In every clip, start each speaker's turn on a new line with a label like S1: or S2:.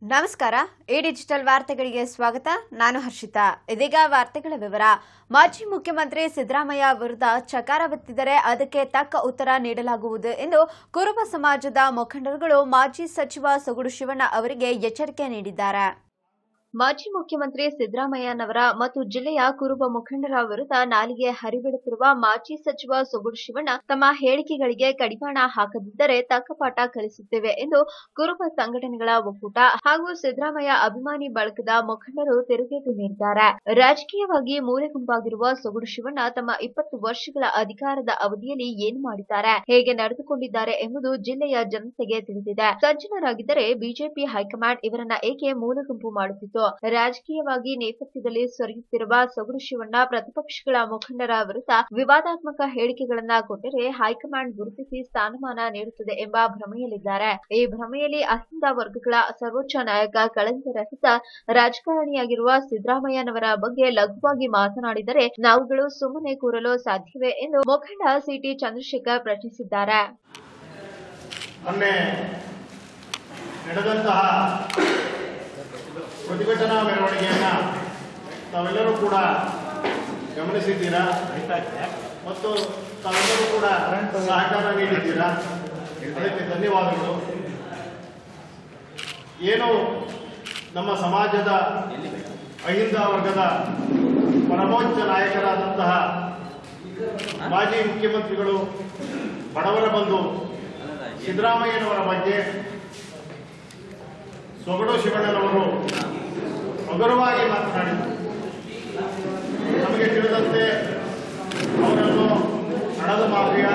S1: ನಮಸ್ಕಾರ ಈ ಡಿಜಿಟಲ್ ವಾರ್ತೆಗಳಿಗೆ ಸ್ವಾಗತ ನಾನು ಹರ್ಷಿತಾ ಇದೀಗ ವಾರ್ತೆಗಳ ವಿವರ ಮಾಜಿ ಮುಖ್ಯಮಂತ್ರಿ ಸಿದ್ದರಾಮಯ್ಯ ವಿರುದ್ಧ ಚಕಾರ ಬಿತ್ತಿದರೆ ಅದಕ್ಕೆ ತಕ್ಕ ಉತ್ತರ ನೀಡಲಾಗುವುದು ಎಂದು ಕುರುಬ ಸಮಾಜದ ಮುಖಂಡರುಗಳು ಮಾಜಿ ಸಚಿವ ಸೊಗಡು ಶಿವಣ್ಣ ಅವರಿಗೆ ಎಚ್ಚರಿಕೆ ನೀಡಿದ್ದಾರೆ ಮಾಜಿ ಮುಖ್ಯಮಂತ್ರಿ ಸಿದ್ದರಾಮಯ್ಯನವರ ಮತ್ತು ಜಿಲ್ಲೆಯ ಕುರುಬ ಮುಖಂಡರ ವಿರುದ್ಧ ನಾಲಿಗೆ ಹರಿಬಿಡುತ್ತಿರುವ ಮಾಜಿ ಸಚಿವ ಸೊಗಡು ಶಿವಣ್ಣ ತಮ್ಮ ಹೇಳಿಕೆಗಳಿಗೆ ಕಡಿವಾಣ ಹಾಕದಿದ್ದರೆ ತಕ್ಕ ಪಾಠ ಕಲಿಸುತ್ತೇವೆ ಎಂದು ಕುರುಬ ಸಂಘಟನೆಗಳ ಒಕ್ಕೂಟ ಹಾಗೂ ಸಿದ್ದರಾಮಯ್ಯ ಅಭಿಮಾನಿ ಬಳಗದ ಮುಖಂಡರು ತಿರುಗೇಟು ನೀಡಿದ್ದಾರೆ ರಾಜಕೀಯವಾಗಿ ಮೂಲೆ ಗುಂಪಾಗಿರುವ ಸೊಗಡು ಶಿವಣ್ಣ ತಮ್ಮ ಇಪ್ಪತ್ತು ವರ್ಷಗಳ ಅಧಿಕಾರದ ಅವಧಿಯಲ್ಲಿ ಏನು ಮಾಡಿದ್ದಾರೆ ಹೇಗೆ ನಡೆದುಕೊಂಡಿದ್ದಾರೆ ಎಂಬುದು ಜಿಲ್ಲೆಯ ಜನತೆಗೆ ತಿಳಿದಿದೆ ಸಜ್ಜನರಾಗಿದ್ದರೆ ಬಿಜೆಪಿ ಹೈಕಮಾಂಡ್ ಇವರನ್ನ ಏಕೆ ಮೂಲೆಗುಂಪು ಮಾಡುತ್ತಿತ್ತು ರಾಜಕೀಯವಾಗಿ ನೇಪಥ್ಯದಲ್ಲಿ ಸೊರೆಯುತ್ತಿರುವ ಸೊಗಡು ಶಿವಣ್ಣ ಪ್ರತಿಪಕ್ಷಗಳ ಮುಖಂಡರ ವಿರುದ್ಧ ವಿವಾದಾತ್ಮಕ ಹೇಳಿಕೆಗಳನ್ನ ಕೊಟ್ಟರೆ ಹೈಕಮಾಂಡ್ ಗುರುತಿಸಿ ಸ್ಥಾನಮಾನ ನೀಡುತ್ತದೆ ಎಂಬ ಭ್ರಮೆಯಲ್ಲಿದ್ದಾರೆ ಈ ಭ್ರಮೆಯಲ್ಲಿ ಅಹಿಂದ ವರ್ಗಗಳ ಸರ್ವೋಚ್ಚ ನಾಯಕ ಕಳಂಕರಹಿತ ರಾಜಕಾರಣಿಯಾಗಿರುವ ಸಿದ್ದರಾಮಯ್ಯನವರ ಬಗ್ಗೆ ಲಘುವಾಗಿ ಮಾತನಾಡಿದರೆ ನಾವುಗಳು ಸುಮ್ಮನೆ ಕೂರಲು ಸಾಧ್ಯವೇ ಎಂದು ಮುಖಂಡ ಸಿಟಿ ಚಂದ್ರಶೇಖರ್ ಪ್ರಶ್ನಿಸಿದ್ದಾರೆ
S2: ಮೊನ್ನೆ ನಡೆದಂತಹ ಪ್ರತಿಭಟನಾ ಮೆರವಣಿಗೆಯನ್ನ ತಾವೆಲ್ಲರೂ ಕೂಡ ಗಮನಿಸಿದ್ದೀರಾ ಮತ್ತು ತಾವೆಲ್ಲರೂ ಕೂಡ ಸಹಕಾರ ನೀಡಿದ್ದೀರಾ ಅದಕ್ಕೆ ಧನ್ಯವಾದಗಳು ಏನು ನಮ್ಮ ಸಮಾಜದ ಅಹಿಂದ ವರ್ಗದ ಪರಮೋಚ್ಚ ನಾಯಕರಾದಂತಹ ಮಾಜಿ ಮುಖ್ಯಮಂತ್ರಿಗಳು ಬಡವರ ಬಂಧು ಸಿದ್ದರಾಮಯ್ಯನವರ ಬಗ್ಗೆ ಸೊಗಡು ಶಿವಣ್ಣನವರು ಹಗುರವಾಗಿ ಮಾತನಾಡಿದರು ನಮಗೆ ತಿಳಿದಂತೆ ಅವರನ್ನು ಹಣದ ಮಾಫಿಯಾ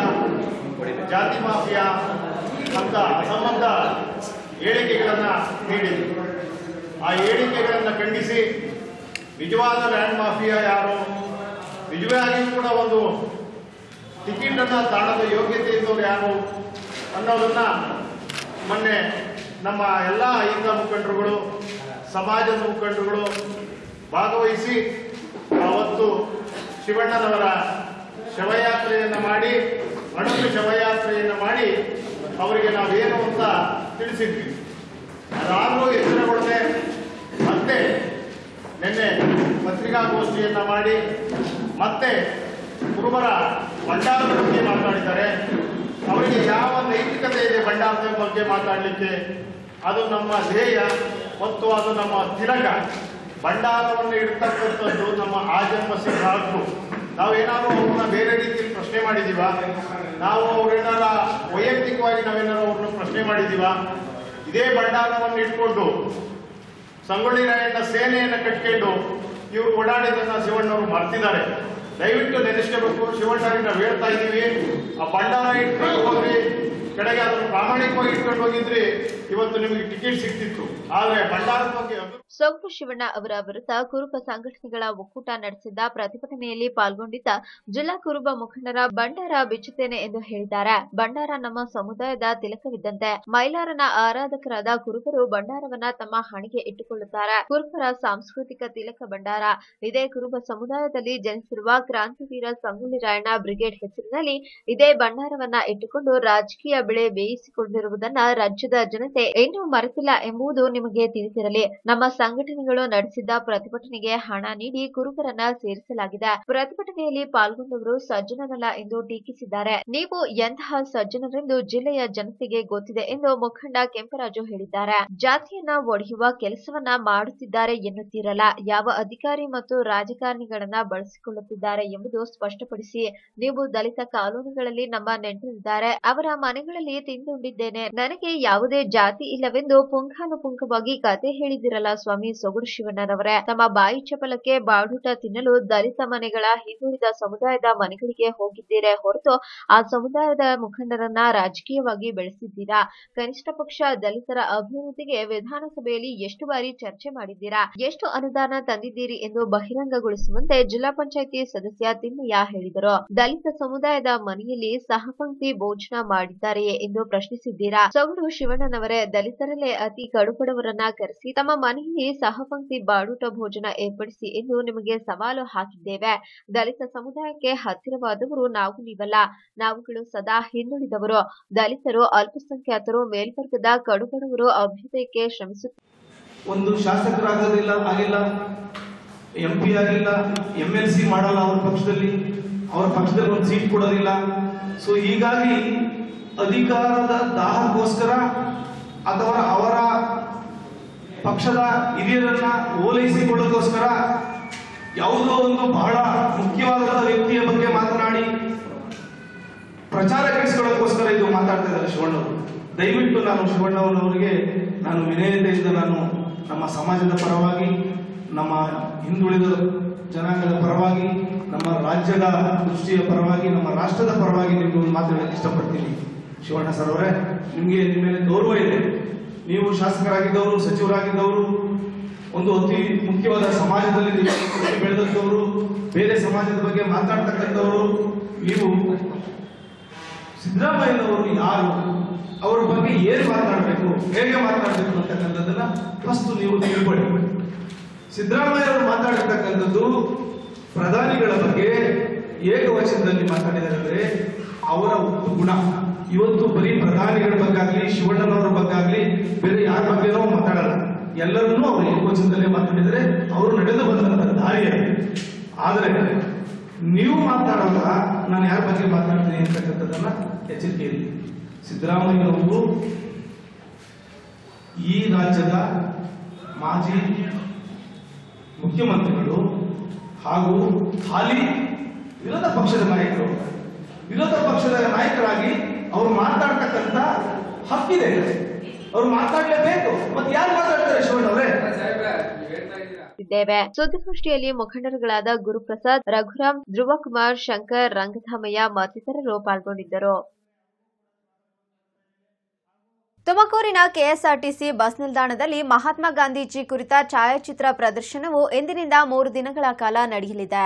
S2: ಜಾತಿ ಮಾಫಿಯಾ ಅಂತ ಅಸಂಬದ್ಧ ಹೇಳಿಕೆಗಳನ್ನು ನೀಡಿದರು ಆ ಹೇಳಿಕೆಗಳನ್ನು ಖಂಡಿಸಿ ನಿಜವಾದ ಲ್ಯಾಂಡ್ ಮಾಫಿಯಾ ಯಾರು ನಿಜವಾಗಿಯೂ ಕೂಡ ಒಂದು ಟಿಕೆಟ್ ಅನ್ನ ತಾಣದ ಯೋಗ್ಯತೆ ಇದ್ದವ್ರು ಯಾರು ಅನ್ನೋದನ್ನ ಮೊನ್ನೆ ನಮ್ಮ ಎಲ್ಲ ಐದ ಮುಖಂಡರುಗಳು ಸಮಾಜದ ಮುಖಂಡರುಗಳು ಭಾಗವಹಿಸಿ ಅವತ್ತು ಶಿವಣ್ಣನವರ ಶವಯಾತ್ರೆಯನ್ನು ಮಾಡಿ ಅಣಕು ಶವಯಾತ್ರೆಯನ್ನು ಮಾಡಿ ಅವರಿಗೆ ನಾವೇನು ಅಂತ ತಿಳಿಸಿದ್ವಿ ಅದಾದರೂ ಎಚ್ಚರಗೊಳ್ಳದೆ ಮತ್ತೆ ನಿನ್ನೆ ಪತ್ರಿಕಾಗೋಷ್ಠಿಯನ್ನ ಮಾಡಿ ಮತ್ತೆ ಕುರುಬರ ಭಂಡಾರದ ಬಗ್ಗೆ ಮಾತನಾಡಿದ್ದಾರೆ ಅವರಿಗೆ ಯಾವ ನೈತಿಕತೆ ಇದೆ ಭಂಡಾರದ ಬಗ್ಗೆ ಮಾತಾಡಲಿಕ್ಕೆ ಅದು ನಮ್ಮ ಧ್ಯೇಯ ಮತ್ತು ಅದು ನಮ್ಮ ತಿಲಕ ಭಂಡಾರವನ್ನು ಇಡ್ತಕ್ಕಂಥದ್ದು ನಮ್ಮ ಆಜನ್ಮ ಸಿದ್ಧ ಹಕ್ಕು ನಾವೇನಾದ್ರು ಅವ್ರನ್ನ ಬೇರೆ ರೀತಿಯಲ್ಲಿ ಪ್ರಶ್ನೆ ಮಾಡಿದೀವ ನಾವು ಅವ್ರೇನಾರ ವೈಯಕ್ತಿಕವಾಗಿ ನಾವೇನಾರು ಅವ್ರನ್ನ ಪ್ರಶ್ನೆ ಮಾಡಿದೀವ ಇದೇ ಭಂಡಾರವನ್ನು ಇಟ್ಕೊಂಡು ಸಂಗೊಳ್ಳಿ ರಾಯಣ್ಣ ಸೇನೆಯನ್ನು ಕಟ್ಕೊಂಡು ಇವರು ಓಡಾಡಿದ್ದನ್ನ ಶಿವಣ್ಣವರು ಮರ್ತಿದ್ದಾರೆ ದಯವಿಟ್ಟು ನೆನೆಸ್ಕೋಬೇಕು ಶಿವಣ್ಣರಿಗೆ ನಾವು ಹೇಳ್ತಾ ಇದ್ದೀವಿ ಆ ಭಂಡಾರ ಇಟ್ಕೊಂಡು ಹೋಗ್ರಿ ಕಡೆಗೆ ಅದನ್ನು ಪ್ರಾಮಾಣಿಕವಾಗಿ ಇಟ್ಕೊಂಡು ಹೋಗಿದ್ರಿ ಇವತ್ತು ನಿಮಗೆ ಟಿಕೆಟ್ ಸಿಗ್ತಿತ್ತು ಆದ್ರೆ ಭಂಡಾರದ ಬಗ್ಗೆ ಅದು
S1: ಸೊಗಡು ಶಿವಣ್ಣ ಅವರ ವಿರುದ್ಧ ಕುರುಬ ಸಂಘಟನೆಗಳ ಒಕ್ಕೂಟ ನಡೆಸಿದ್ದ ಪ್ರತಿಭಟನೆಯಲ್ಲಿ ಪಾಲ್ಗೊಂಡಿದ್ದ ಜಿಲ್ಲಾ ಕುರುಬ ಮುಖಂಡರ ಭಂಡಾರ ಬಿಚ್ಚುತ್ತೇನೆ ಎಂದು ಹೇಳಿದ್ದಾರೆ ಭಂಡಾರ ನಮ್ಮ ಸಮುದಾಯದ ತಿಲಕವಿದ್ದಂತೆ ಮೈಲಾರನ ಆರಾಧಕರಾದ ಕುರುಬರು ಭಂಡಾರವನ್ನ ತಮ್ಮ ಹಣೆಗೆ ಇಟ್ಟುಕೊಳ್ಳುತ್ತಾರೆ ಕುರುಬರ ಸಾಂಸ್ಕೃತಿಕ ತಿಲಕ ಭಂಡಾರ ಇದೇ ಕುರುಬ ಸಮುದಾಯದಲ್ಲಿ ಜನಿಸಿರುವ ಕ್ರಾಂತಿವೀರ ಸಂಗೊಳ್ಳಿ ರಾಯಣ್ಣ ಬ್ರಿಗೇಡ್ ಹೆಸರಿನಲ್ಲಿ ಇದೇ ಭಂಡಾರವನ್ನ ಇಟ್ಟುಕೊಂಡು ರಾಜಕೀಯ ಬೆಳೆ ಬೇಯಿಸಿಕೊಂಡಿರುವುದನ್ನ ರಾಜ್ಯದ ಜನತೆ ಇನ್ನೂ ಮರೆತಿಲ್ಲ ಎಂಬುದು ನಿಮಗೆ ತಿಳಿದಿರಲಿ ನಮ್ಮ ಸಂಘಟನೆಗಳು ನಡೆಸಿದ್ದ ಪ್ರತಿಭಟನೆಗೆ ಹಣ ನೀಡಿ ಕುರುಬರನ್ನ ಸೇರಿಸಲಾಗಿದೆ ಪ್ರತಿಭಟನೆಯಲ್ಲಿ ಪಾಲ್ಗೊಂಡವರು ಸಜ್ಜನರಲ್ಲ ಎಂದು ಟೀಕಿಸಿದ್ದಾರೆ ನೀವು ಎಂತಹ ಸಜ್ಜನರೆಂದು ಜಿಲ್ಲೆಯ ಜನತೆಗೆ ಗೊತ್ತಿದೆ ಎಂದು ಮುಖಂಡ ಕೆಂಪರಾಜು ಹೇಳಿದ್ದಾರೆ ಜಾತಿಯನ್ನ ಒಡೆಯುವ ಕೆಲಸವನ್ನ ಮಾಡುತ್ತಿದ್ದಾರೆ ಎನ್ನುತ್ತೀರಲ್ಲ ಯಾವ ಅಧಿಕಾರಿ ಮತ್ತು ರಾಜಕಾರಣಿಗಳನ್ನ ಬಳಸಿಕೊಳ್ಳುತ್ತಿದ್ದಾರೆ ಎಂಬುದು ಸ್ಪಷ್ಟಪಡಿಸಿ ನೀವು ದಲಿತ ಕಾಲೋನಿಗಳಲ್ಲಿ ನಮ್ಮ ನೆಂಟರಿದ್ದಾರೆ ಅವರ ಮನೆಗಳಲ್ಲಿ ತಿಂದುಂಡಿದ್ದೇನೆ ನನಗೆ ಯಾವುದೇ ಜಾತಿ ಇಲ್ಲವೆಂದು ಪುಂಖಾನುಪುಂಖವಾಗಿ ಕತೆ ಹೇಳಿದಿರಲ್ಲ ಸ್ವಾಮಿ ಸೊಗಡು ಶಿವಣ್ಣನವರೇ ತಮ್ಮ ಬಾಯಿ ಚಪಲಕ್ಕೆ ಬಾಡೂಟ ತಿನ್ನಲು ದಲಿತ ಮನೆಗಳ ಹಿಂದುಳಿದ ಸಮುದಾಯದ ಮನೆಗಳಿಗೆ ಹೋಗಿದ್ದೀರೇ ಹೊರತು ಆ ಸಮುದಾಯದ ಮುಖಂಡರನ್ನ ರಾಜಕೀಯವಾಗಿ ಬೆಳೆಸಿದ್ದೀರಾ ಕನಿಷ್ಠ ಪಕ್ಷ ದಲಿತರ ಅಭಿವೃದ್ಧಿಗೆ ವಿಧಾನಸಭೆಯಲ್ಲಿ ಎಷ್ಟು ಬಾರಿ ಚರ್ಚೆ ಮಾಡಿದ್ದೀರಾ ಎಷ್ಟು ಅನುದಾನ ತಂದಿದ್ದೀರಿ ಎಂದು ಬಹಿರಂಗಗೊಳಿಸುವಂತೆ ಜಿಲ್ಲಾ ಪಂಚಾಯಿತಿ ಸದಸ್ಯ ತಿಮ್ಮಯ್ಯ ಹೇಳಿದರು ದಲಿತ ಸಮುದಾಯದ ಮನೆಯಲ್ಲಿ ಸಹಪಂಕ್ತಿ ಭೋಜನ ಮಾಡಿದ್ದಾರೆಯೇ ಎಂದು ಪ್ರಶ್ನಿಸಿದ್ದೀರಾ ಸೊಗಡು ಶಿವಣ್ಣನವರೇ ದಲಿತರಲ್ಲೇ ಅತಿ ಕಡುಬಡವರನ್ನ ಕರೆಸಿ ತಮ್ಮ ಮನೆಯಲ್ಲಿ ಸಹಪಂಕ್ತಿ ಬಾಡೂಟ ಭೋಜನ ಏರ್ಪಡಿಸಿ ಎಂದು ನಿಮಗೆ ಸವಾಲು ಹಾಕಿದ್ದೇವೆ ದಲಿತ ಸಮುದಾಯಕ್ಕೆ ಹತ್ತಿರವಾದವರು ನಾವು ನೀವಲ್ಲ ನಾವುಗಳು ಸದಾ ಹಿಂದುಳಿದವರು ದಲಿತರು ಅಲ್ಪಸಂಖ್ಯಾತರು ಮೇಲ್ವರ್ಗದ ಕಡುಬಡವರು ಅಭ್ಯುದಯಕ್ಕೆ ಶ್ರಮಿಸುತ್ತಾರೆ
S3: ಒಂದು ಶಾಸಕರಾಗೋದಿಲ್ಲ ಆಗಿಲ್ಲ ಎಂ ಪಿ ಆಗಿಲ್ಲ ಎಂ ಎಲ್ ಸಿ ಮಾಡಲ್ಲ ಅವ್ರ ಪಕ್ಷದಲ್ಲಿ ಅವ್ರ ಪಕ್ಷದಲ್ಲಿ ಒಂದು ಸೀಟ್ ಕೊಡೋದಿಲ್ಲ ಸೊ ಹೀಗಾಗಿ ಅಧಿಕಾರದ ದಾಹಕ್ಕೋಸ್ಕರ ಅಥವಾ ಅವರ ಪಕ್ಷದ ಹಿರಿಯರನ್ನ ಓಲೈಸಿಕೊಳ್ಳೋದಕ್ಕೋಸ್ಕರ ಯಾವುದೋ ಒಂದು ಬಹಳ ಮುಖ್ಯವಾದಂತಹ ವ್ಯಕ್ತಿಯ ಬಗ್ಗೆ ಮಾತನಾಡಿ ಪ್ರಚಾರ ಕೆಡಿಸ್ಕೊಳ್ಳೋದಕ್ಕೋಸ್ಕರ ಇದು ಮಾತಾಡ್ತಾ ಇದ್ದಾರೆ ಶಿವಣ್ಣವರು ದಯವಿಟ್ಟು ನಾನು ಶಿವಣ್ಣವರವರಿಗೆ ನಾನು ವಿನಯತೆಯಿಂದ ನಾನು ನಮ್ಮ ಸಮಾಜದ ಪರವಾಗಿ ನಮ್ಮ ಹಿಂದುಳಿದ ಜನಾಂಗದ ಪರವಾಗಿ ನಮ್ಮ ರಾಜ್ಯದ ದೃಷ್ಟಿಯ ಪರವಾಗಿ ನಮ್ಮ ರಾಷ್ಟ್ರದ ಪರವಾಗಿ ನಿಮ್ಗೆ ಒಂದು ಮಾತು ಹೇಳಕ್ಕೆ ಇಷ್ಟಪಡ್ತೀನಿ ಶಿವಣ್ಣ ಸರ್ ಅವರೇ ನಿಮಗೆ ನಿಮ್ಮ ಮೇಲೆ ಗೌರವ ಇದೆ ನೀವು ಶಾಸಕರಾಗಿದ್ದವರು ಸಚಿವರಾಗಿದ್ದವರು ಒಂದು ಅತಿ ಮುಖ್ಯವಾದ ಸಮಾಜದಲ್ಲಿ ನೀವು ಹುಟ್ಟಿ ಬೆಳೆದಂಥವರು ಬೇರೆ ಸಮಾಜದ ಬಗ್ಗೆ ಮಾತಾಡ್ತಕ್ಕಂಥವರು ನೀವು ಸಿದ್ದರಾಮಯ್ಯನವರು ಯಾರು ಅವರ ಬಗ್ಗೆ ಏನ್ ಮಾತನಾಡಬೇಕು ಹೇಗೆ ಮಾತನಾಡಬೇಕು ಅಂತಕ್ಕಂಥದ್ದನ್ನ ಫಸ್ಟ್ ನೀವು ತಿಳ್ಕೊಳ್ಳಿ ಸಿದ್ದರಾಮಯ್ಯವರು ಮಾತಾಡಿರ್ತಕ್ಕಂಥದ್ದು ಪ್ರಧಾನಿಗಳ ಬಗ್ಗೆ ಏಕವಚನದಲ್ಲಿ ಮಾತಾಡಿದ್ದಾರೆ ಅಂದ್ರೆ ಅವರ ಒಂದು ಗುಣ ಇವತ್ತು ಬರೀ ಪ್ರಧಾನಿಗಳ ಬಗ್ಗೆ ಆಗ್ಲಿ ಶಿವಣ್ಣನವರ ಬಗ್ಗೆ ಆಗ್ಲಿ ಬೇರೆ ಯಾರ ಬಗ್ಗೆನೂ ಮಾತಾಡಲ್ಲ ಎಲ್ಲರನ್ನೂ ಅವರು ಏಕವಚನದಲ್ಲೇ ಮಾತಾಡಿದರೆ ಅವರು ನಡೆದು ಬಂದಂತ ದಾರಿ ಅದು. ಆದ್ರೆ ನೀವು ಮಾತಾಡುವಾಗ ನಾನು ಯಾರ ಬಗ್ಗೆ ಮಾತಾಡ್ತೀನಿ ಅಂತಕ್ಕಂಥದ್ದನ್ನ ಎಚ್ಚರಿಕೆ ಇರಲಿ ಸಿದ್ದರಾಮಯ್ಯನವರು ಈ ರಾಜ್ಯದ ಮಾಜಿ ಮುಖ್ಯಮಂತ್ರಿಗಳು ಹಾಗೂ ಹಾಲಿ ವಿರೋಧ ಪಕ್ಷದ ನಾಯಕರು ವಿರೋಧ ಪಕ್ಷದ ನಾಯಕರಾಗಿ ಅವರು ಮಾತಾಡ್ತಕ್ಕಂಥ ಹಕ್ಕಿದೆ ಅವ್ರು ಮಾತಾಡ್ಲೇಬೇಕು ಮತ್ತೆ ಯಾರು ಮಾತಾಡ್ತಾರೆ ಶಿವಣ್ಣ ಅವರೇ
S1: ಇದ್ದೇವೆ ಸುದ್ದಿಗೋಷ್ಠಿಯಲ್ಲಿ ಮುಖಂಡರುಗಳಾದ ಗುರುಪ್ರಸಾದ್ ರಘುರಾಮ್ ಧ್ರುವಕುಮಾರ್ ಶಂಕರ್ ರಂಗಧಾಮಯ್ಯ ಮತ್ತಿತರರು ಪಾಲ್ಗೊಂಡಿದ್ದರು
S4: ತುಮಕೂರಿನ ಕೆಎಸ್ಆರ್ಟಿಸಿ ಬಸ್ ನಿಲ್ದಾಣದಲ್ಲಿ ಮಹಾತ್ಮ ಗಾಂಧೀಜಿ ಕುರಿತ ಛಾಯಾಚಿತ್ರ ಪ್ರದರ್ಶನವು ಇಂದಿನಿಂದ ಮೂರು ದಿನಗಳ ಕಾಲ ನಡೆಯಲಿದೆ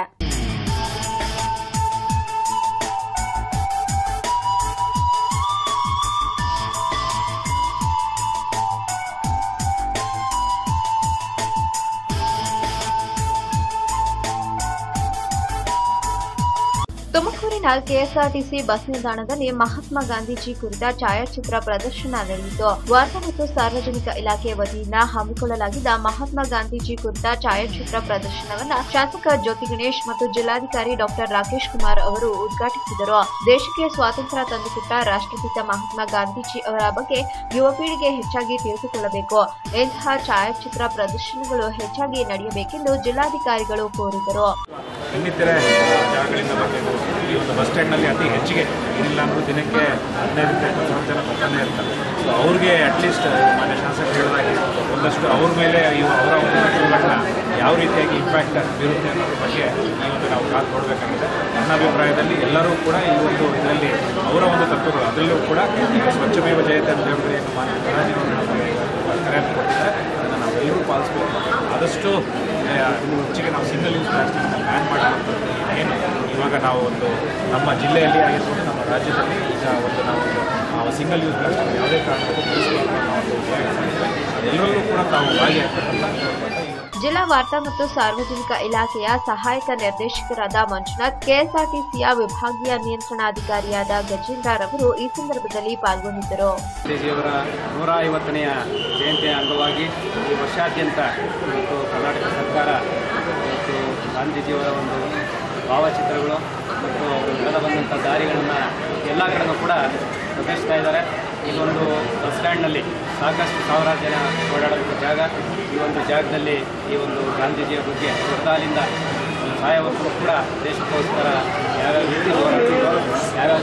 S1: ತುಮಕೂರಿನ ಕೆಎಸ್ಆರ್ಟಿಸಿ ಬಸ್ ನಿಲ್ದಾಣದಲ್ಲಿ ಮಹಾತ್ಮ ಗಾಂಧೀಜಿ ಕುರಿತ ಛಾಯಾಚಿತ್ರ ಪ್ರದರ್ಶನ ನಡೆಯಿತು ವಾರ್ತಾ ಮತ್ತು ಸಾರ್ವಜನಿಕ ಇಲಾಖೆ ವತಿಯಿಂದ ಹಮ್ಮಿಕೊಳ್ಳಲಾಗಿದ್ದ ಮಹಾತ್ಮ ಗಾಂಧೀಜಿ ಕುರಿತ ಛಾಯಾಚಿತ್ರ ಪ್ರದರ್ಶನವನ್ನ ಶಾಸಕ ಜ್ಯೋತಿ ಗಣೇಶ್ ಮತ್ತು ಜಿಲ್ಲಾಧಿಕಾರಿ ಡಾಕ್ಟರ್ ರಾಕೇಶ್ ಕುಮಾರ್ ಅವರು ಉದ್ಘಾಟಿಸಿದರು ದೇಶಕ್ಕೆ ಸ್ವಾತಂತ್ರ್ಯ ತಂದುಕೊಟ್ಟ ರಾಷ್ಟ್ರಪಿತ ಮಹಾತ್ಮ ಗಾಂಧೀಜಿ ಅವರ ಬಗ್ಗೆ ಯುವ ಪೀಳಿಗೆ ಹೆಚ್ಚಾಗಿ ತಿಳಿದುಕೊಳ್ಳಬೇಕು ಇಂತಹ ಛಾಯಾಚಿತ್ರ ಪ್ರದರ್ಶನಗಳು ಹೆಚ್ಚಾಗಿ ನಡೆಯಬೇಕೆಂದು ಜಿಲ್ಲಾಧಿಕಾರಿಗಳು ಕೋರಿದರು
S5: ಇನ್ನಿತರೆ ಜಾಗಗಳಿಂದ ಬರಬೇಕು ಈ ಒಂದು ಬಸ್ ಸ್ಟ್ಯಾಂಡ್ನಲ್ಲಿ ಅತಿ ಹೆಚ್ಚಿಗೆ ಏನಿಲ್ಲ ಅಂದರೂ ದಿನಕ್ಕೆ ಹದಿನೈದರಿಂದ ಇಪ್ಪತ್ತು ಸಾವಿರ ಜನ ಬರ್ತಾನೆ ಇರ್ತಾರೆ ಸೊ ಅವ್ರಿಗೆ ಅಟ್ಲೀಸ್ಟ್ ಮಾನ್ಯ ಶಾಸಕರು ಹೇಳಿದಾಗೆ ಒಂದಷ್ಟು ಅವ್ರ ಮೇಲೆ ಇವು ಅವರ ಒಂದು ಸಂಘಟನ ಯಾವ ರೀತಿಯಾಗಿ ಇಂಪ್ಯಾಕ್ಟ್ ಬೀರುತ್ತೆ ಅನ್ನೋದ್ರ ಬಗ್ಗೆ ಈ ಒಂದು ನಾವು ಕಾದು ನೋಡಬೇಕಾಗಿದೆ ನನ್ನ ಅಭಿಪ್ರಾಯದಲ್ಲಿ ಎಲ್ಲರೂ ಕೂಡ ಈ ಒಂದು ಇದರಲ್ಲಿ ಅವರ ಒಂದು ತತ್ವಗಳು ಅದರಲ್ಲೂ ಕೂಡ ಈಗ ಸ್ವಚ್ಛಮೇವ ಜಯತೆ ಅಂತ ಹೇಳಿದ್ರೆ ಏನು ಮಾನ್ಯ ಪ್ರಧಾನಿಯವರು ನಮಗೆ ಕರೆಯನ್ನು ಕೊಟ್ಟಿದ್ದಾರೆ ಅದನ್ನು ನಾವೆಲ್ಲರೂ ಪಾಲಿಸಬೇಕು ಆದಷ್ಟು ಆ, ಹೆಚ್ಚಿಗೆ ನಾವು ಸಿಂಗಲ್ ಯೂಸ್ ಪ್ಲಾಸ್ಟಿಕ್ನ ಬ್ಯಾನ್ ಮಾಡುವಂಥದ್ದು ಏನು ಇವಾಗ ನಾವು ಒಂದು ನಮ್ಮ ಜಿಲ್ಲೆಯಲ್ಲಿ ಆಗಿರ್ಬೋದು ನಮ್ಮ ರಾಜ್ಯದಲ್ಲಿ ಈಗ ಒಂದು ನಾವು ಸಿಂಗಲ್ ಯೂಸ್ ಪ್ಲಾಸ್ಟಿಕ್ ಯಾವುದೇ ಕಾರಣಕ್ಕೂ ಬಳಸಬಾರ್ದು ಅನ್ನೋ ಒಂದು ಉಪಯೋಗಿಸಿದ್ರೆ ಅದೆಲ್ಲರಲ್ಲೂ ಕೂಡ ತಾವು ಭಾಗಿಯಾಗ್ತಕ್ಕಂಥ
S1: ಜಿಲ್ಲಾ ವಾರ್ತಾ ಮತ್ತು ಸಾರ್ವಜನಿಕ ಇಲಾಖೆಯ ಸಹಾಯಕ ನಿರ್ದೇಶಕರಾದ ಮಂಜುನಾಥ್ ಕೆಎಸ್ಆರ್ಟಿಸಿಯ ವಿಭಾಗೀಯ ನಿಯಂತ್ರಣಾಧಿಕಾರಿಯಾದ ಗಜೇಂದ್ರ ರವರು ಈ ಸಂದರ್ಭದಲ್ಲಿ ಪಾಲ್ಗೊಂಡಿದ್ದರು
S6: ಗಾಂಧೀಜಿಯವರ ನೂರ ಐವತ್ತನೆಯ ಜಯಂತಿಯ ಅಂಗವಾಗಿ ಈ ವರ್ಷಾದ್ಯಂತ ಇವತ್ತು ಕರ್ನಾಟಕ ಸರ್ಕಾರ ಇವತ್ತು ಗಾಂಧೀಜಿಯವರ ಒಂದು ಭಾವಚಿತ್ರಗಳು ಮತ್ತು ಅವರು ನಡೆದ ಬಂದಂಥ ದಾರಿಗಳನ್ನು ಎಲ್ಲ ಕಡೆನೂ ಕೂಡ ಪ್ರದರ್ಶಿಸ್ತಾ ಇದ್ದಾರೆ ಇದೊಂದು ಬಸ್ ಸ್ಟ್ಯಾಂಡ್ನಲ್ಲಿ ಸಾಕಷ್ಟು ಸಾವಿರಾರು ಜನ ಓಡಾಡುವಂಥ ಜಾಗ ಈ ಒಂದು ಜಾಗದಲ್ಲಿ ಈ ಒಂದು ಗಾಂಧೀಜಿಯ ಬಗ್ಗೆ ಹುಟ್ಟಾಲಿಂದ ಸಾಯವರೆಗೂ ಕೂಡ ದೇಶಕ್ಕೋಸ್ಕರ ಯಾವ್ಯಾವ ರೀತಿ ಹೋರಾಡ್ತಿದ್ರು ಯಾವ್ಯಾವ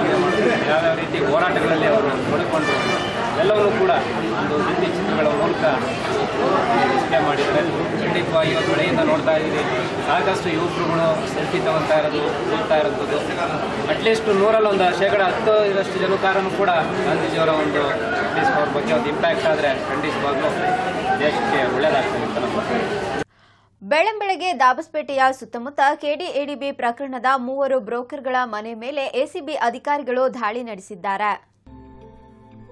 S6: ಜನ ಯಾವ್ಯಾವ ರೀತಿ ಹೋರಾಟಗಳಲ್ಲಿ ಅವರು ತೊಡಕೊಂಡು ಎಲ್ಲವನ್ನೂ ಕೂಡ ಒಂದು ಭಿತ್ತಿ ಚಿತ್ರಗಳ ಮೂಲಕ ಡಿಸ್ಪ್ಲೇ ಮಾಡಿದ್ದಾರೆ ಖಂಡಿತವಾಗಿ ಇವತ್ತು ಬೆಳೆಯಿಂದ ನೋಡ್ತಾ ಇದ್ದೀವಿ ಸಾಕಷ್ಟು ಯುವಕರುಗಳು ಸೆಲ್ಫಿ ತಗೊಳ್ತಾ ಇರೋದು ಹೋಗ್ತಾ ಇರೋಂಥದ್ದು ಅಟ್ಲೀಸ್ಟ್ ನೂರಲ್ಲಿ ಒಂದು ಶೇಕಡ ಹತ್ತು ಇದಷ್ಟು ಜನಕಾರನು ಕೂಡ ಗಾಂಧೀಜಿಯವರ ಒಂದು ಅಟ್ಲೀಸ್ಟ್ ಅವ್ರ ಬಗ್ಗೆ ಒಂದು ಇಂಪ್ಯಾಕ್ಟ್ ಆದರೆ ಖಂಡಿತವಾಗ್ಲೂ ದೇಶಕ್ಕೆ ಒಳ್ಳೆಯದಾಗ್ತದೆ ಅಂತ ನಮ್ಮ
S4: ಬೆಳ್ಳಂಬೆಳಗ್ಗೆ ದಾಬಸ್ಪೇಟೆಯ ಸುತ್ತಮುತ್ತ ಕೆಡಿಎಡಿಬಿ ಪ್ರಕರಣದ ಮೂವರು ಬ್ರೋಕರ್ಗಳ ಮನೆ ಮೇಲೆ ಎಸಿಬಿ ಅಧಿಕಾರಿಗಳು ದಾಳಿ ನಡೆಸಿದ್ದಾರೆ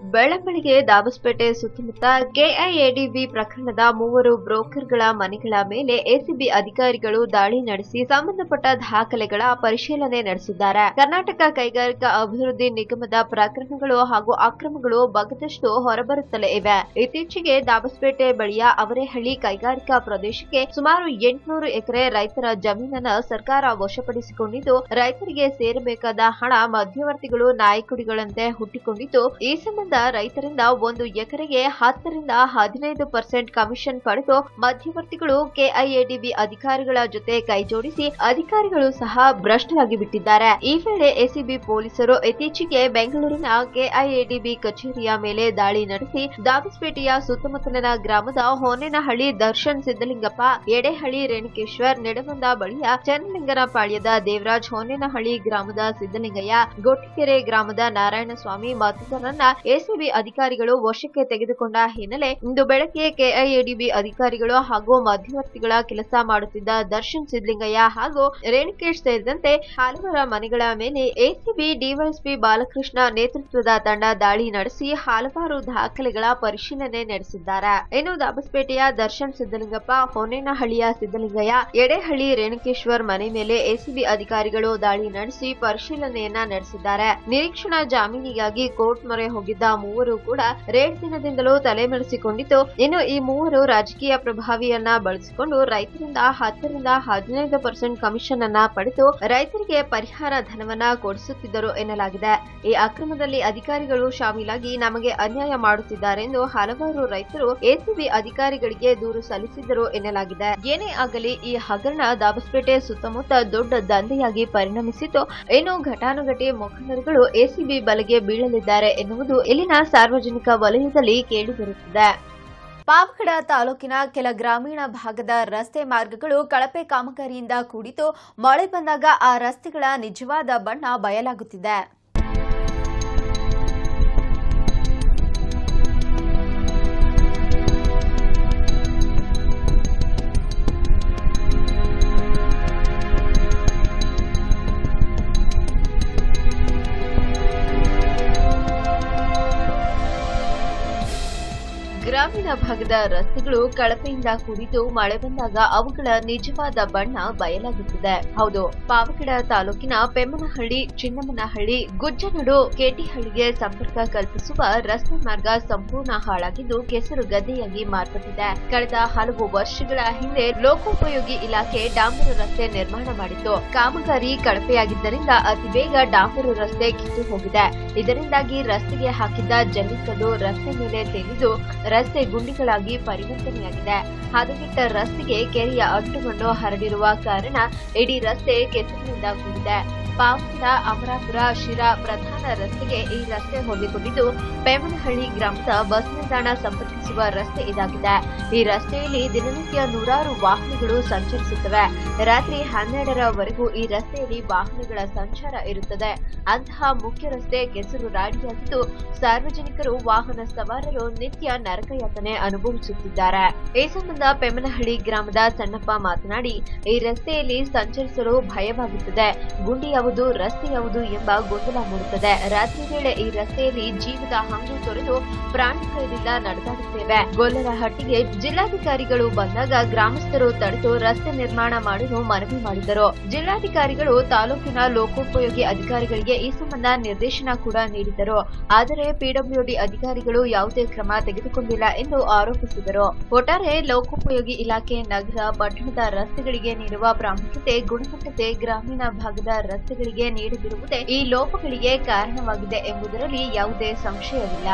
S1: ಬೆಳ್ಳಂಬೆಳಿಗ್ಗೆ ದಾಬಸ್ಪೇಟೆ ಸುತ್ತಮುತ್ತ ಕೆಐಎಡಿಬಿ ಪ್ರಕರಣದ ಮೂವರು ಬ್ರೋಕರ್ಗಳ ಮನೆಗಳ ಮೇಲೆ ಎಸಿಬಿ ಅಧಿಕಾರಿಗಳು ದಾಳಿ ನಡೆಸಿ ಸಂಬಂಧಪಟ್ಟ ದಾಖಲೆಗಳ ಪರಿಶೀಲನೆ ನಡೆಸಿದ್ದಾರೆ ಕರ್ನಾಟಕ ಕೈಗಾರಿಕಾ ಅಭಿವೃದ್ಧಿ ನಿಗಮದ ಪ್ರಕರಣಗಳು ಹಾಗೂ ಅಕ್ರಮಗಳು ಬಗದಷ್ಟು ಹೊರಬರುತ್ತಲೇ ಇವೆ ಇತ್ತೀಚೆಗೆ ದಾಬಸ್ಪೇಟೆ ಬಳಿಯ ಅವರೇಹಳ್ಳಿ ಕೈಗಾರಿಕಾ ಪ್ರದೇಶಕ್ಕೆ ಸುಮಾರು ಎಂಟುನೂರು ಎಕರೆ ರೈತರ ಜಮೀನನ್ನ ಸರ್ಕಾರ ವಶಪಡಿಸಿಕೊಂಡಿದ್ದು ರೈತರಿಗೆ ಸೇರಬೇಕಾದ ಹಣ ಮಧ್ಯವರ್ತಿಗಳು ನಾಯಕುಡಿಗಳಂತೆ ಹುಟ್ಟಿಕೊಂಡಿದ್ದು ಈ ಸಂಬಂಧ ರೈತರಿಂದ ಒಂದು ಎಕರೆಗೆ ಹತ್ತರಿಂದ ಹದಿನೈದು ಪರ್ಸೆಂಟ್ ಕಮಿಷನ್ ಪಡೆದು ಮಧ್ಯವರ್ತಿಗಳು ಕೆಐಎಡಿಬಿ ಅಧಿಕಾರಿಗಳ ಜೊತೆ ಕೈಜೋಡಿಸಿ ಅಧಿಕಾರಿಗಳು ಸಹ ಭ್ರಷ್ಟರಾಗಿ ಬಿಟ್ಟಿದ್ದಾರೆ ಈ ವೇಳೆ ಎಸಿಬಿ ಪೊಲೀಸರು ಇತ್ತೀಚೆಗೆ ಬೆಂಗಳೂರಿನ ಕೆಐಎಡಿಬಿ ಕಚೇರಿಯ ಮೇಲೆ ದಾಳಿ ನಡೆಸಿ ದಾಬಸ್ಪೇಟೆಯ ಸುತ್ತಮುತ್ತಲಿನ ಗ್ರಾಮದ ಹೊನ್ನೇನಹಳ್ಳಿ ದರ್ಶನ್ ಸಿದ್ದಲಿಂಗಪ್ಪ ಎಡೆಹಳ್ಳಿ ರೇಣುಕೇಶ್ವರ್ ನೆಡಮಂದ ಬಳಿಯ ಚನ್ನಲಿಂಗನಪಾಳ್ಯದ ದೇವರಾಜ್ ಹೊನ್ನೇನಹಳ್ಳಿ ಗ್ರಾಮದ ಸಿದ್ದಲಿಂಗಯ್ಯ ಗೊಟ್ಟಿಕೆರೆ ಗ್ರಾಮದ ನಾರಾಯಣಸ್ವಾಮಿ ಮತ್ತಿತರರನ್ನ ಎಸಿಬಿ ಅಧಿಕಾರಿಗಳು ವಶಕ್ಕೆ ತೆಗೆದುಕೊಂಡ ಹಿನ್ನೆಲೆ ಇಂದು ಬೆಳಗ್ಗೆ ಕೆಐಎಡಿಬಿ ಅಧಿಕಾರಿಗಳು ಹಾಗೂ ಮಧ್ಯವರ್ತಿಗಳ ಕೆಲಸ ಮಾಡುತ್ತಿದ್ದ ದರ್ಶನ್ ಸಿದ್ದಲಿಂಗಯ್ಯ ಹಾಗೂ ರೇಣುಕೇಶ್ ಸೇರಿದಂತೆ ಹಲವರ ಮನೆಗಳ ಮೇಲೆ ಎಸಿಬಿ ಡಿವೈಎಸ್ಪಿ ಬಾಲಕೃಷ್ಣ ನೇತೃತ್ವದ ತಂಡ ದಾಳಿ ನಡೆಸಿ ಹಲವಾರು ದಾಖಲೆಗಳ ಪರಿಶೀಲನೆ ನಡೆಸಿದ್ದಾರೆ ಇನ್ನು ದಾಬಸ್ಪೇಟೆಯ ದರ್ಶನ್ ಸಿದ್ದಲಿಂಗಪ್ಪ ಹೊನ್ನೇನಹಳ್ಳಿಯ ಸಿದ್ದಲಿಂಗಯ್ಯ ಎಡೆಹಳ್ಳಿ ರೇಣುಕೇಶ್ವರ್ ಮನೆ ಮೇಲೆ ಎಸಿಬಿ ಅಧಿಕಾರಿಗಳು ದಾಳಿ ನಡೆಸಿ ಪರಿಶೀಲನೆಯನ್ನ ನಡೆಸಿದ್ದಾರೆ ನಿರೀಕ್ಷಣಾ ಜಾಮೀನಿಗಾಗಿ ಕೋರ್ಟ್ ಮೊರೆ ಹೋಗಿದ್ದ ಮೂವರು ಕೂಡ ರೇಡ್ ದಿನದಿಂದಲೂ ತಲೆಮರೆಸಿಕೊಂಡಿದ್ದು ಇನ್ನು ಈ ಮೂವರು ರಾಜಕೀಯ ಪ್ರಭಾವಿಯನ್ನ ಬಳಸಿಕೊಂಡು ರೈತರಿಂದ ಹತ್ತರಿಂದ ಹದಿನೈದು ಪರ್ಸೆಂಟ್ ಕಮಿಷನ್ ಅನ್ನ ಪಡೆದು ರೈತರಿಗೆ ಪರಿಹಾರ ಧನವನ್ನ ಕೊಡಿಸುತ್ತಿದ್ದರು ಎನ್ನಲಾಗಿದೆ ಈ ಅಕ್ರಮದಲ್ಲಿ ಅಧಿಕಾರಿಗಳು ಶಾಮೀಲಾಗಿ ನಮಗೆ ಅನ್ಯಾಯ ಮಾಡುತ್ತಿದ್ದಾರೆಂದು ಹಲವಾರು ರೈತರು ಎಸಿಬಿ ಅಧಿಕಾರಿಗಳಿಗೆ ದೂರು ಸಲ್ಲಿಸಿದ್ದರು ಎನ್ನಲಾಗಿದೆ ಏನೇ ಆಗಲಿ ಈ ಹಗರಣ ದಾಬಸ್ಪೇಟೆ ಸುತ್ತಮುತ್ತ ದೊಡ್ಡ ದಂಧೆಯಾಗಿ ಪರಿಣಮಿಸಿದ್ದು ಇನ್ನು ಘಟಾನುಘಟಿ ಮುಖಂಡರುಗಳು ಎಸಿಬಿ ಬಲೆಗೆ ಬೀಳಲಿದ್ದಾರೆ ಎನ್ನುವುದು ಇಲ್ಲಿನ ಸಾರ್ವಜನಿಕ ವಲಯದಲ್ಲಿ ಕೇಳಿಬರುತ್ತಿದೆ
S4: ಪಾವಗಡ ತಾಲೂಕಿನ ಕೆಲ ಗ್ರಾಮೀಣ ಭಾಗದ ರಸ್ತೆ ಮಾರ್ಗಗಳು ಕಳಪೆ ಕಾಮಗಾರಿಯಿಂದ ಕೂಡಿದ್ದು ಮಳೆ ಬಂದಾಗ ಆ ರಸ್ತೆಗಳ ನಿಜವಾದ ಬಣ್ಣ ಬಯಲಾಗುತ್ತಿದೆ
S1: ಗ್ರಾಮೀಣ ಭಾಗದ ರಸ್ತೆಗಳು ಕಳಪೆಯಿಂದ ಕೂಡಿದ್ದು ಮಳೆ ಬಂದಾಗ ಅವುಗಳ ನಿಜವಾದ ಬಣ್ಣ ಬಯಲಾಗುತ್ತಿದೆ ಹೌದು ಪಾವಗಡ ತಾಲೂಕಿನ ಪೆಮ್ಮನಹಳ್ಳಿ ಚಿನ್ನಮ್ಮನಹಳ್ಳಿ ಗುಜ್ಜನಡು ಕೇಟಿಹಳ್ಳಿಗೆ ಸಂಪರ್ಕ ಕಲ್ಪಿಸುವ ರಸ್ತೆ ಮಾರ್ಗ ಸಂಪೂರ್ಣ ಹಾಳಾಗಿದ್ದು ಕೆಸರು ಗದ್ದೆಯಾಗಿ ಮಾರ್ಪಟ್ಟಿದೆ ಕಳೆದ ಹಲವು ವರ್ಷಗಳ ಹಿಂದೆ ಲೋಕೋಪಯೋಗಿ ಇಲಾಖೆ ಡಾಂಬರು ರಸ್ತೆ ನಿರ್ಮಾಣ ಮಾಡಿತ್ತು ಕಾಮಗಾರಿ ಕಳಪೆಯಾಗಿದ್ದರಿಂದ ಅತಿ ಬೇಗ ಡಾಂಬರು ರಸ್ತೆ ಕಿತ್ತು ಹೋಗಿದೆ ಇದರಿಂದಾಗಿ ರಸ್ತೆಗೆ ಹಾಕಿದ್ದ ಜಲ್ಲಿಕಲ್ಲು ರಸ್ತೆ ಮೇಲೆ ತೇಲಿದು ರಸ್ತೆ ಗುಂಡಿಗಳಾಗಿ ಪರಿವರ್ತನೆಯಾಗಿದೆ ಹದಗೆಟ್ಟ ರಸ್ತೆಗೆ ಕೆರೆಯ ಅಂಟುಮಣ್ಣು ಹರಡಿರುವ ಕಾರಣ ಇಡೀ ರಸ್ತೆ ಕೆಸರಿನಿಂದ ಕೂಡಿದೆ ಪಾವಗಡ ಅಮರಾಪುರ ಶಿರಾ ಪ್ರಧಾನ ರಸ್ತೆಗೆ ಈ ರಸ್ತೆ ಹೊಂದಿಕೊಂಡಿದ್ದು ಪೇಮನಹಳ್ಳಿ ಗ್ರಾಮದ ಬಸ್ ನಿಲ್ದಾಣ ಸಂಪರ್ಕಿಸುವ ರಸ್ತೆ ಇದಾಗಿದೆ ಈ ರಸ್ತೆಯಲ್ಲಿ ದಿನನಿತ್ಯ ನೂರಾರು ವಾಹನಗಳು ಸಂಚರಿಸುತ್ತವೆ ರಾತ್ರಿ ಹನ್ನೆರಡರವರೆಗೂ ಈ ರಸ್ತೆಯಲ್ಲಿ ವಾಹನಗಳ ಸಂಚಾರ ಇರುತ್ತದೆ ಅಂತಹ ಮುಖ್ಯ ರಸ್ತೆ ಕೆಸರು ರಾಡಿಯಾಗಿದ್ದು ಸಾರ್ವಜನಿಕರು ವಾಹನ ಸವಾರರು ನಿತ್ಯ ನರಕಯಾತನೆ ಅನುಭವಿಸುತ್ತಿದ್ದಾರೆ ಈ ಸಂಬಂಧ ಪೆಮ್ಮನಹಳ್ಳಿ ಗ್ರಾಮದ ಸಣ್ಣಪ್ಪ ಮಾತನಾಡಿ ಈ ರಸ್ತೆಯಲ್ಲಿ ಸಂಚರಿಸಲು ಭಯವಾಗುತ್ತದೆ ಗುಂಡಿ ಯಾವುದು ರಸ್ತೆ ಯಾವುದು ಎಂಬ ಗೊಂದಲ ಮೂಡುತ್ತದೆ ರಾತ್ರಿ ವೇಳೆ ಈ ರಸ್ತೆಯಲ್ಲಿ ಜೀವದ ಹಂಗು ತೊರೆದು ಪ್ರಾಣ ಭಯದಿಂದ ನಡೆದಾಡುತ್ತೇವೆ ಗೊಲ್ಲರಹಟ್ಟಿಗೆ ಜಿಲ್ಲಾಧಿಕಾರಿಗಳು ಬಂದಾಗ ಗ್ರಾಮಸ್ಥರು ತಡೆದು ರಸ್ತೆ ನಿರ್ಮಾಣ ಮಾಡಲು ಮನವಿ ಮಾಡಿದರು ಜಿಲ್ಲಾಧಿಕಾರಿಗಳು ತಾಲೂಕಿನ ಲೋಕೋಪಯೋಗಿ ಅಧಿಕಾರಿಗಳಿಗೆ ಈ ಸಂಬಂಧ ನಿರ್ದೇಶನ ಕೂಡ ನೀಡಿದರು ಆದರೆ ಪಿಡಬ್ಲ್ಯೂಡಿ ಅಧಿಕಾರಿಗಳು ಯಾವುದೇ ಕ್ರಮ ತೆಗೆದುಕೊಂಡಿಲ್ಲ ಎಂದು ಆರೋಪಿಸಿದರು ಒಟ್ಟಾರೆ ಲೋಕೋಪಯೋಗಿ ಇಲಾಖೆ ನಗರ ಪಟ್ಟಣದ ರಸ್ತೆಗಳಿಗೆ ನೀಡುವ ಪ್ರಾಮುಖ್ಯತೆ ಗುಣಮಟ್ಟತೆ ಗ್ರಾಮೀಣ ಭಾಗದ ರಸ್ತೆಗಳಿಗೆ ನೀಡದಿರುವುದೇ ಈ ಲೋಪಗಳಿಗೆ ಕಾರಣವಾಗಿದೆ ಎಂಬುದರಲ್ಲಿ ಯಾವುದೇ ಸಂಶಯವಿಲ್ಲ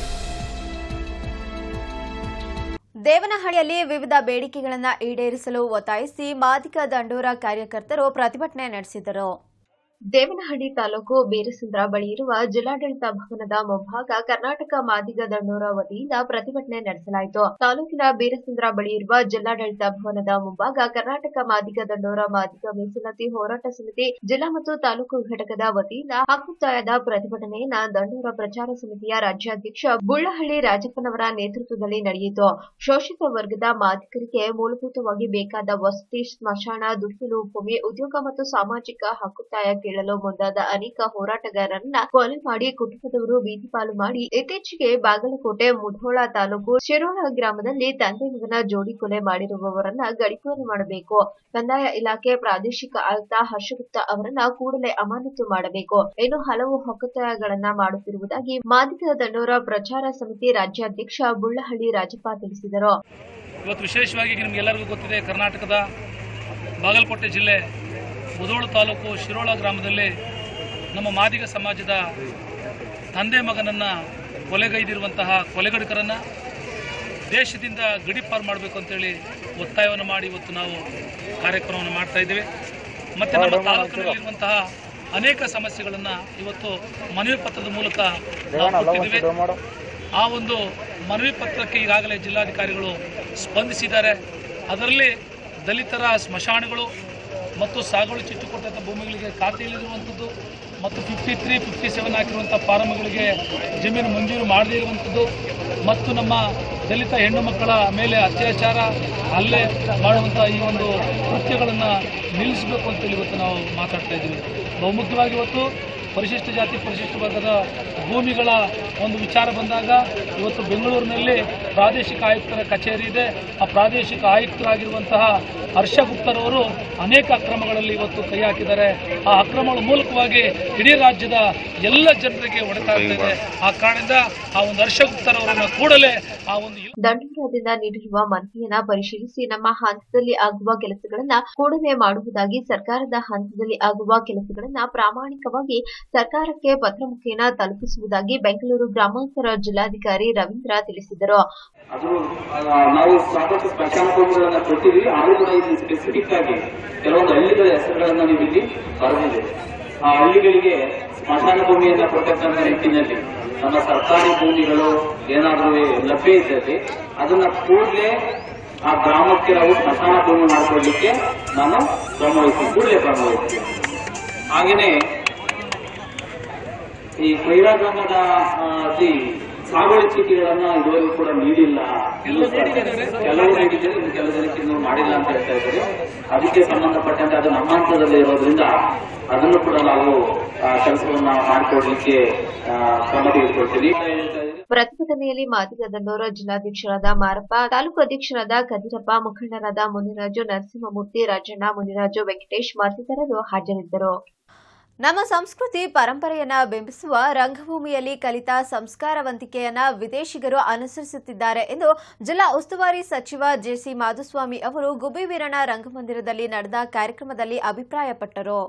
S4: ದೇವನಹಳ್ಳಿಯಲ್ಲಿ ವಿವಿಧ ಬೇಡಿಕೆಗಳನ್ನು ಈಡೇರಿಸಲು ಒತ್ತಾಯಿಸಿ ಮಾದಿಗ ದಂಡೋರ ಕಾರ್ಯಕರ್ತರು ಪ್ರತಿಭಟನೆ ನಡೆಸಿದರು
S1: ದೇವನಹಳ್ಳಿ ತಾಲೂಕು ಬೀರಸಂದ್ರ ಬಳಿ ಇರುವ ಜಿಲ್ಲಾಡಳಿತ ಭವನದ ಮುಂಭಾಗ ಕರ್ನಾಟಕ ಮಾದಿಗ ದಂಡೋರ ವತಿಯಿಂದ ಪ್ರತಿಭಟನೆ ನಡೆಸಲಾಯಿತು ತಾಲೂಕಿನ ಬೀರಸಂದ್ರ ಬಳಿ ಇರುವ ಜಿಲ್ಲಾಡಳಿತ ಭವನದ ಮುಂಭಾಗ ಕರ್ನಾಟಕ ಮಾದಿಗ ದಂಡೋರ ಮಾದಿಗ ಮೀಸಲಾತಿ ಹೋರಾಟ ಸಮಿತಿ ಜಿಲ್ಲಾ ಮತ್ತು ತಾಲೂಕು ಘಟಕದ ವತಿಯಿಂದ ಹಕ್ಕುತ್ತಾಯದ ಪ್ರತಿಭಟನೆಯನ್ನ ದಂಡೋರ ಪ್ರಚಾರ ಸಮಿತಿಯ ರಾಜ್ಯಾಧ್ಯಕ್ಷ ಬುಳ್ಳಹಳ್ಳಿ ರಾಜಪ್ಪನವರ ನೇತೃತ್ವದಲ್ಲಿ ನಡೆಯಿತು ಶೋಷಿತ ವರ್ಗದ ಮಾದಿಗರಿಗೆ ಮೂಲಭೂತವಾಗಿ ಬೇಕಾದ ವಸತಿ ಸ್ಮಶಾನ ದುಡಿಯಲು ಭೂಮಿ ಉದ್ಯೋಗ ಮತ್ತು ಸಾಮಾಜಿಕ ಹಕ್ಕುತ್ತಾಯ ಕೇಳಲು ಮುಂದಾದ ಅನೇಕ ಹೋರಾಟಗಾರರನ್ನ ಕೊಲೆ ಮಾಡಿ ಕುಟುಂಬದವರು ಬೀದಿಪಾಲು ಮಾಡಿ ಇತ್ತೀಚೆಗೆ ಬಾಗಲಕೋಟೆ ಮುಧೋಳ ತಾಲೂಕು ಶಿರೋಳ ಗ್ರಾಮದಲ್ಲಿ ತಂದೆ ಮಗನ ಜೋಡಿ ಕೊಲೆ ಮಾಡಿರುವವರನ್ನ ಗಡಿಪಾರು ಮಾಡಬೇಕು ಕಂದಾಯ ಇಲಾಖೆ ಪ್ರಾದೇಶಿಕ ಆಯುಕ್ತ ಹರ್ಷಗುಪ್ತ ಅವರನ್ನ ಕೂಡಲೇ ಅಮಾನತು ಮಾಡಬೇಕು ಇನ್ನು ಹಲವು ಹೊಕ್ಕತಗಳನ್ನ ಮಾಡುತ್ತಿರುವುದಾಗಿ ಮಾದಿಗ ದಂಡೋರ ಪ್ರಚಾರ ಸಮಿತಿ ರಾಜ್ಯಾಧ್ಯಕ್ಷ ಬುಳ್ಳಹಳ್ಳಿ ರಾಜಪ್ಪ ತಿಳಿಸಿದರು
S7: ಇವತ್ತು ವಿಶೇಷವಾಗಿ ನಿಮಗೆಲ್ಲರಿಗೂ ಗೊತ್ತಿದೆ ಕರ್ನಾಟಕದ ಬಾಗಲಕೋಟೆ ಜಿಲ್ಲೆ ಮುಧೋಳು ತಾಲೂಕು ಶಿರೋಳ ಗ್ರಾಮದಲ್ಲಿ ನಮ್ಮ ಮಾದಿಗ ಸಮಾಜದ ತಂದೆ ಮಗನನ್ನು ಕೊಲೆಗೈದಿರುವಂತಹ ಕೊಲೆಗಡಿಕರನ್ನು ದೇಶದಿಂದ ಗಡಿಪಾರು ಮಾಡಬೇಕು ಅಂತೇಳಿ ಒತ್ತಾಯವನ್ನು ಮಾಡಿ ಇವತ್ತು ನಾವು ಕಾರ್ಯಕ್ರಮವನ್ನು ಮಾಡ್ತಾ ಇದ್ದೇವೆ ಮತ್ತು ನಮ್ಮ ತಾಲೂಕಿನಲ್ಲಿರುವಂತಹ ಅನೇಕ ಸಮಸ್ಯೆಗಳನ್ನು ಇವತ್ತು ಮನವಿ ಪತ್ರದ ಮೂಲಕ ನಾವು ಕೊಟ್ಟಿದ್ದೇವೆ ಆ ಒಂದು ಮನವಿ ಪತ್ರಕ್ಕೆ ಈಗಾಗಲೇ ಜಿಲ್ಲಾಧಿಕಾರಿಗಳು ಸ್ಪಂದಿಸಿದ್ದಾರೆ ಅದರಲ್ಲಿ ದಲಿತರ ಸ್ಮಶಾನಗಳು ಮತ್ತು ಸಾಗುವಳಿ ಚಿಟ್ಟು ಕೊಟ್ಟಂಥ ಭೂಮಿಗಳಿಗೆ ಖಾತೆಯಲ್ಲಿರುವಂಥದ್ದು ಮತ್ತು ಫಿಫ್ಟಿ ತ್ರೀ ಫಿಫ್ಟಿ ಸೆವೆನ್ ಹಾಕಿರುವಂಥ ಫಾರಮ್ಗಳಿಗೆ ಜಮೀನು ಮಂಜೂರು ಮಾಡದೇ ಇರುವಂಥದ್ದು ಮತ್ತು ನಮ್ಮ ದಲಿತ ಹೆಣ್ಣು ಮಕ್ಕಳ ಮೇಲೆ ಅತ್ಯಾಚಾರ ಹಲ್ಲೆ ಮಾಡುವಂಥ ಈ ಒಂದು ಕೃತ್ಯಗಳನ್ನು ನಿಲ್ಲಿಸಬೇಕು ಅಂತೇಳಿ ಇವತ್ತು ನಾವು ಮಾತಾಡ್ತಾ ಇದ್ದೀವಿ ಬಹುಮುಖ್ಯವಾಗಿ ಇವತ್ತು ಪರಿಶಿಷ್ಟ ಜಾತಿ ಪರಿಶಿಷ್ಟ ವರ್ಗದ ಭೂಮಿಗಳ ಒಂದು ವಿಚಾರ ಬಂದಾಗ ಇವತ್ತು ಬೆಂಗಳೂರಿನಲ್ಲಿ ಪ್ರಾದೇಶಿಕ ಆಯುಕ್ತರ ಕಚೇರಿ ಇದೆ ಆ ಪ್ರಾದೇಶಿಕ ಆಯುಕ್ತರಾಗಿರುವಂತಹ ಹರ್ಷ ಗುಪ್ತರವರು ಅನೇಕ ಅಕ್ರಮಗಳಲ್ಲಿ ಇವತ್ತು ಕೈ ಹಾಕಿದ್ದಾರೆ ಆ ಅಕ್ರಮಗಳ ಮೂಲಕವಾಗಿ ಇಡೀ ರಾಜ್ಯದ ಎಲ್ಲ ಜನರಿಗೆ ಹೊಡೆತ ಆಗ್ತಾ ಇದೆ ಆ ಕಾರಣದಿಂದ ಆ ಒಂದು ಹರ್ಷ ಗುಪ್ತರವರನ್ನು ಕೂಡಲೇ ಆ ಒಂದು ಇಲ-
S1: ದಂಡೋರದಿಂದ ನೀಡಿರುವ ಮನವಿಯನ್ನ ಪರಿಶೀಲಿಸಿ ನಮ್ಮ ಹಂತದಲ್ಲಿ ಆಗುವ ಕೆಲಸಗಳನ್ನ ಕೂಡಲೇ ಮಾಡುವುದಾಗಿ ಸರ್ಕಾರದ ಹಂತದಲ್ಲಿ ಆಗುವ ಕೆಲಸಗಳನ್ನ ಪ್ರಾಮಾಣಿಕವಾಗಿ ಸರ್ಕಾರಕ್ಕೆ ಪತ್ರ ಮುಖೇನ ತಲುಪಿಸುವುದಾಗಿ ಬೆಂಗಳೂರು ಗ್ರಾಮಾಂತರ ಜಿಲ್ಲಾಧಿಕಾರಿ ರವೀಂದ್ರ ತಿಳಿಸಿದರು
S8: ಅದು ಆ, ನಾವು ಸಾಕಷ್ಟು ಸ್ಮಶಾನ ಭೂಮಿಗಳನ್ನ ಕೊಟ್ಟಿದ್ದೀವಿ ಆದ್ರೂ ಕೂಡ ಇಲ್ಲಿ ಸ್ಪೆಸಿಫಿಕ್ ಆಗಿ ಕೆಲವೊಂದು ಹಳ್ಳಿಗಳ ಹೆಸರುಗಳನ್ನ ನೀವು ಇಲ್ಲಿ ಬರೆದಿದೆ ಆ ಹಳ್ಳಿಗಳಿಗೆ ಸ್ಮಶಾನ ಭೂಮಿಯನ್ನ ಕೊಟ್ಟಂತ ನಿಟ್ಟಿನಲ್ಲಿ ನಮ್ಮ ಸರ್ಕಾರಿ ಭೂಮಿಗಳು ಏನಾದರೂ ಲಭ್ಯ ಇದ್ದಲ್ಲಿ ಅದನ್ನ ಕೂಡಲೇ ಆ ಗ್ರಾಮಕ್ಕೆ ನಾವು ಸ್ಮಶಾನ ಭೂಮಿ ಮಾಡ್ಕೊಳ್ಳಿಕ್ಕೆ ನಾನು ಕ್ರಮ ವಹಿಸ್ತೀನಿ ಕೂಡಲೇ ಕ್ರಮ ವಹಿಸ್ತೀನಿ ಹಾಗೇನೆ ಈ ಬಹಿರಂಗದ ಅಲ್ಲಿ ಸಾಗುವಳಿ ಚೀಟಿಗಳನ್ನ ಇದುವರೆಗೂ ಕೂಡ ನೀಡಿಲ್ಲ ಕೆಲವು ನೀಡಿದ್ದಾರೆ ಇನ್ನು ಕೆಲವು ಜನಕ್ಕೆ ಇನ್ನೂ ಮಾಡಿಲ್ಲ ಅಂತ ಹೇಳ್ತಾ ಇದ್ದಾರೆ ಅದಕ್ಕೆ ಸಂಬಂಧಪಟ್ಟಂತೆ ಅದು ನಮ್ಮ ಹಂತದಲ್ಲಿ ಇರೋದ್ರಿಂದ ಅದನ್ನು ಕೂಡ ನಾವು ಆ, ಕೆಲಸವನ್ನ ಮಾಡಿಕೊಡ್ಲಿಕ್ಕೆ ಆ, ಕ್ರಮ ತೆಗೆದುಕೊಳ್ತೀವಿ ಹೇಳ್ತಾ ಇದ್ದಾರೆ.
S1: ಪ್ರತಿಭಟನೆಯಲ್ಲಿ ಮಾದಿಗ ದಂಡೋರ ಜಿಲ್ಲಾಧ್ಯಕ್ಷರಾದ ಮಾರಪ್ಪ ತಾಲೂಕು ಅಧ್ಯಕ್ಷರಾದ ಕದಿರಪ್ಪ ಮುಖಂಡರಾದ ಮುನಿರಾಜು ನರಸಿಂಹಮೂರ್ತಿ ರಾಜಣ್ಣ ಮುನಿರಾಜು ವೆಂಕಟೇಶ್ ಮತ್ತಿತರರು ಹಾಜರಿದ್ದರು
S4: ನಮ್ಮ ಸಂಸ್ಕೃತಿ ಪರಂಪರೆಯನ್ನ ಬಿಂಬಿಸುವ ರಂಗಭೂಮಿಯಲ್ಲಿ ಕಲಿತ ಸಂಸ್ಕಾರವಂತಿಕೆಯನ್ನ ವಿದೇಶಿಗರು ಅನುಸರಿಸುತ್ತಿದ್ದಾರೆ ಎಂದು ಜಿಲ್ಲಾ ಉಸ್ತುವಾರಿ ಸಚಿವ ಜೆಸಿ ಮಾಧುಸ್ವಾಮಿ ಅವರು ಗುಬ್ಬಿವೀರಣ್ಣ ರಂಗಮಂದಿರದಲ್ಲಿ ನಡೆದ ಕಾರ್ಯಕ್ರಮದಲ್ಲಿ ಅಭಿಪ್ರಾಯಪಟ್ಟರು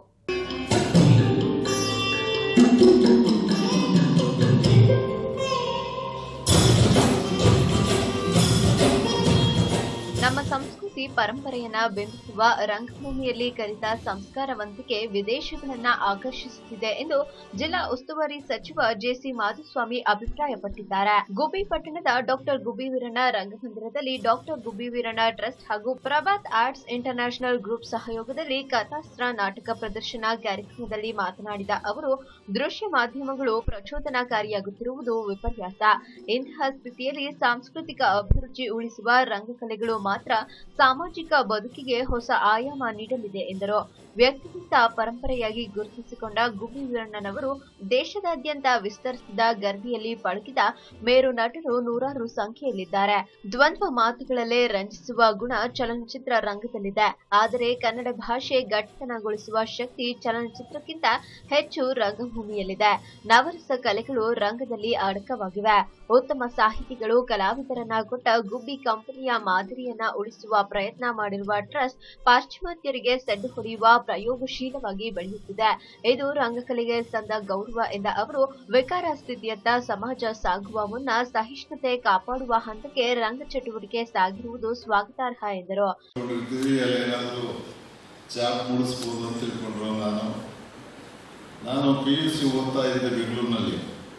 S1: ನಮ್ಮ ಸಂಸ್ಕೃತಿ ಪರಂಪರೆಯನ್ನ ಬಿಂಬಿಸುವ ರಂಗಭೂಮಿಯಲ್ಲಿ ಕಲಿತ ಸಂಸ್ಕಾರವಂತಿಕೆ ವಿದೇಶಗಳನ್ನ ಆಕರ್ಷಿಸುತ್ತಿದೆ ಎಂದು ಜಿಲ್ಲಾ ಉಸ್ತುವಾರಿ ಸಚಿವ ಜೆಸಿ ಮಾಧುಸ್ವಾಮಿ ಅಭಿಪ್ರಾಯಪಟ್ಟಿದ್ದಾರೆ ಗುಬ್ಬಿ ಪಟ್ಟಣದ ಡಾಕ್ಟರ್ ಗುಬ್ಬಿ ವೀರಣ್ಣ ರಂಗಮಂದಿರದಲ್ಲಿ ಡಾಕ್ಟರ್ ಗುಬ್ಬಿ ವೀರಣ್ಣ ಟ್ರಸ್ಟ್ ಹಾಗೂ ಪ್ರಭಾತ್ ಆರ್ಟ್ಸ್ ಇಂಟರ್ನ್ಯಾಷನಲ್ ಗ್ರೂಪ್ ಸಹಯೋಗದಲ್ಲಿ ಕಥಾಸ್ತ್ರ ನಾಟಕ ಪ್ರದರ್ಶನ ಕಾರ್ಯಕ್ರಮದಲ್ಲಿ ಮಾತನಾಡಿದ ಅವರು ದೃಶ್ಯ ಮಾಧ್ಯಮಗಳು ಪ್ರಚೋದನಾಕಾರಿಯಾಗುತ್ತಿರುವುದು ವಿಪರ್ಯಾಸ ಇಂತಹ ಸ್ಥಿತಿಯಲ್ಲಿ ಸಾಂಸ್ಕೃತಿಕ ಅಭಿರುಚಿ ಉಳಿಸುವ ರಂಗಕಲೆಗಳು ಮಾತ್ರ ಸಾಮಾಜಿಕ ಬದುಕಿಗೆ ಹೊಸ ಆಯಾಮ ನೀಡಲಿದೆ ಎಂದರು ವ್ಯಕ್ತಿಗಿಂತ ಪರಂಪರೆಯಾಗಿ ಗುರುತಿಸಿಕೊಂಡ ಗುಬ್ಬಿ ವೀರಣ್ಣನವರು ದೇಶದಾದ್ಯಂತ ವಿಸ್ತರಿಸಿದ ಗರ್ಭಿಯಲ್ಲಿ ಪಳಗಿದ ಮೇರು ನಟರು ನೂರಾರು ಸಂಖ್ಯೆಯಲ್ಲಿದ್ದಾರೆ ದ್ವಂದ್ವ ಮಾತುಗಳಲ್ಲೇ ರಂಜಿಸುವ ಗುಣ ಚಲನಚಿತ್ರ ರಂಗದಲ್ಲಿದೆ ಆದರೆ ಕನ್ನಡ ಭಾಷೆ ಗಟ್ಟಿತನಗೊಳಿಸುವ ಶಕ್ತಿ ಚಲನಚಿತ್ರಕ್ಕಿಂತ ಹೆಚ್ಚು ರಂಗಭೂಮಿಯಲ್ಲಿದೆ ನವರಸ ಕಲೆಗಳು ರಂಗದಲ್ಲಿ ಅಡಕವಾಗಿವೆ ಉತ್ತಮ ಸಾಹಿತಿಗಳು ಕಲಾವಿದರನ್ನ ಕೊಟ್ಟ ಗುಬ್ಬಿ ಕಂಪನಿಯ ಮಾದರಿಯನ್ನ ಉಳಿಸುವ ಪ್ರಯತ್ನ ಮಾಡಿರುವ ಟ್ರಸ್ಟ್ ಪಾಶ್ಚಿಮಾತ್ಯರಿಗೆ ಸೆಡ್ಡು ಹೊಡೆಯುವ ಪ್ರಯೋಗಶೀಲವಾಗಿ ಬೆಳೆಯುತ್ತಿದೆ ಇದು ರಂಗಕಲೆಗೆ ಸಂದ ಗೌರವ ಎಂದ ಅವರು ವಿಕಾರ ಸ್ಥಿತಿಯತ್ತ ಸಮಾಜ ಸಾಗುವ ಮುನ್ನ ಸಹಿಷ್ಣುತೆ ಕಾಪಾಡುವ ಹಂತಕ್ಕೆ ರಂಗ ಚಟುವಟಿಕೆ ಸಾಗಿರುವುದು ಸ್ವಾಗತಾರ್ಹ ಎಂದರು
S9: ಇರ್ತೀವಿ ಅಲ್ಲೇನಾದರೂ ಜಾಬ್ ಮೂಡಿಸ್ಬೋದು ಅಂತ ತಿಳ್ಕೊಂಡ್ರು ನಾನು ನಾನು ಪಿ ಯು ಸಿ ಓದ್ತಾ ಇದ್ದೆ ಬೆಂಗಳೂರಿನಲ್ಲಿ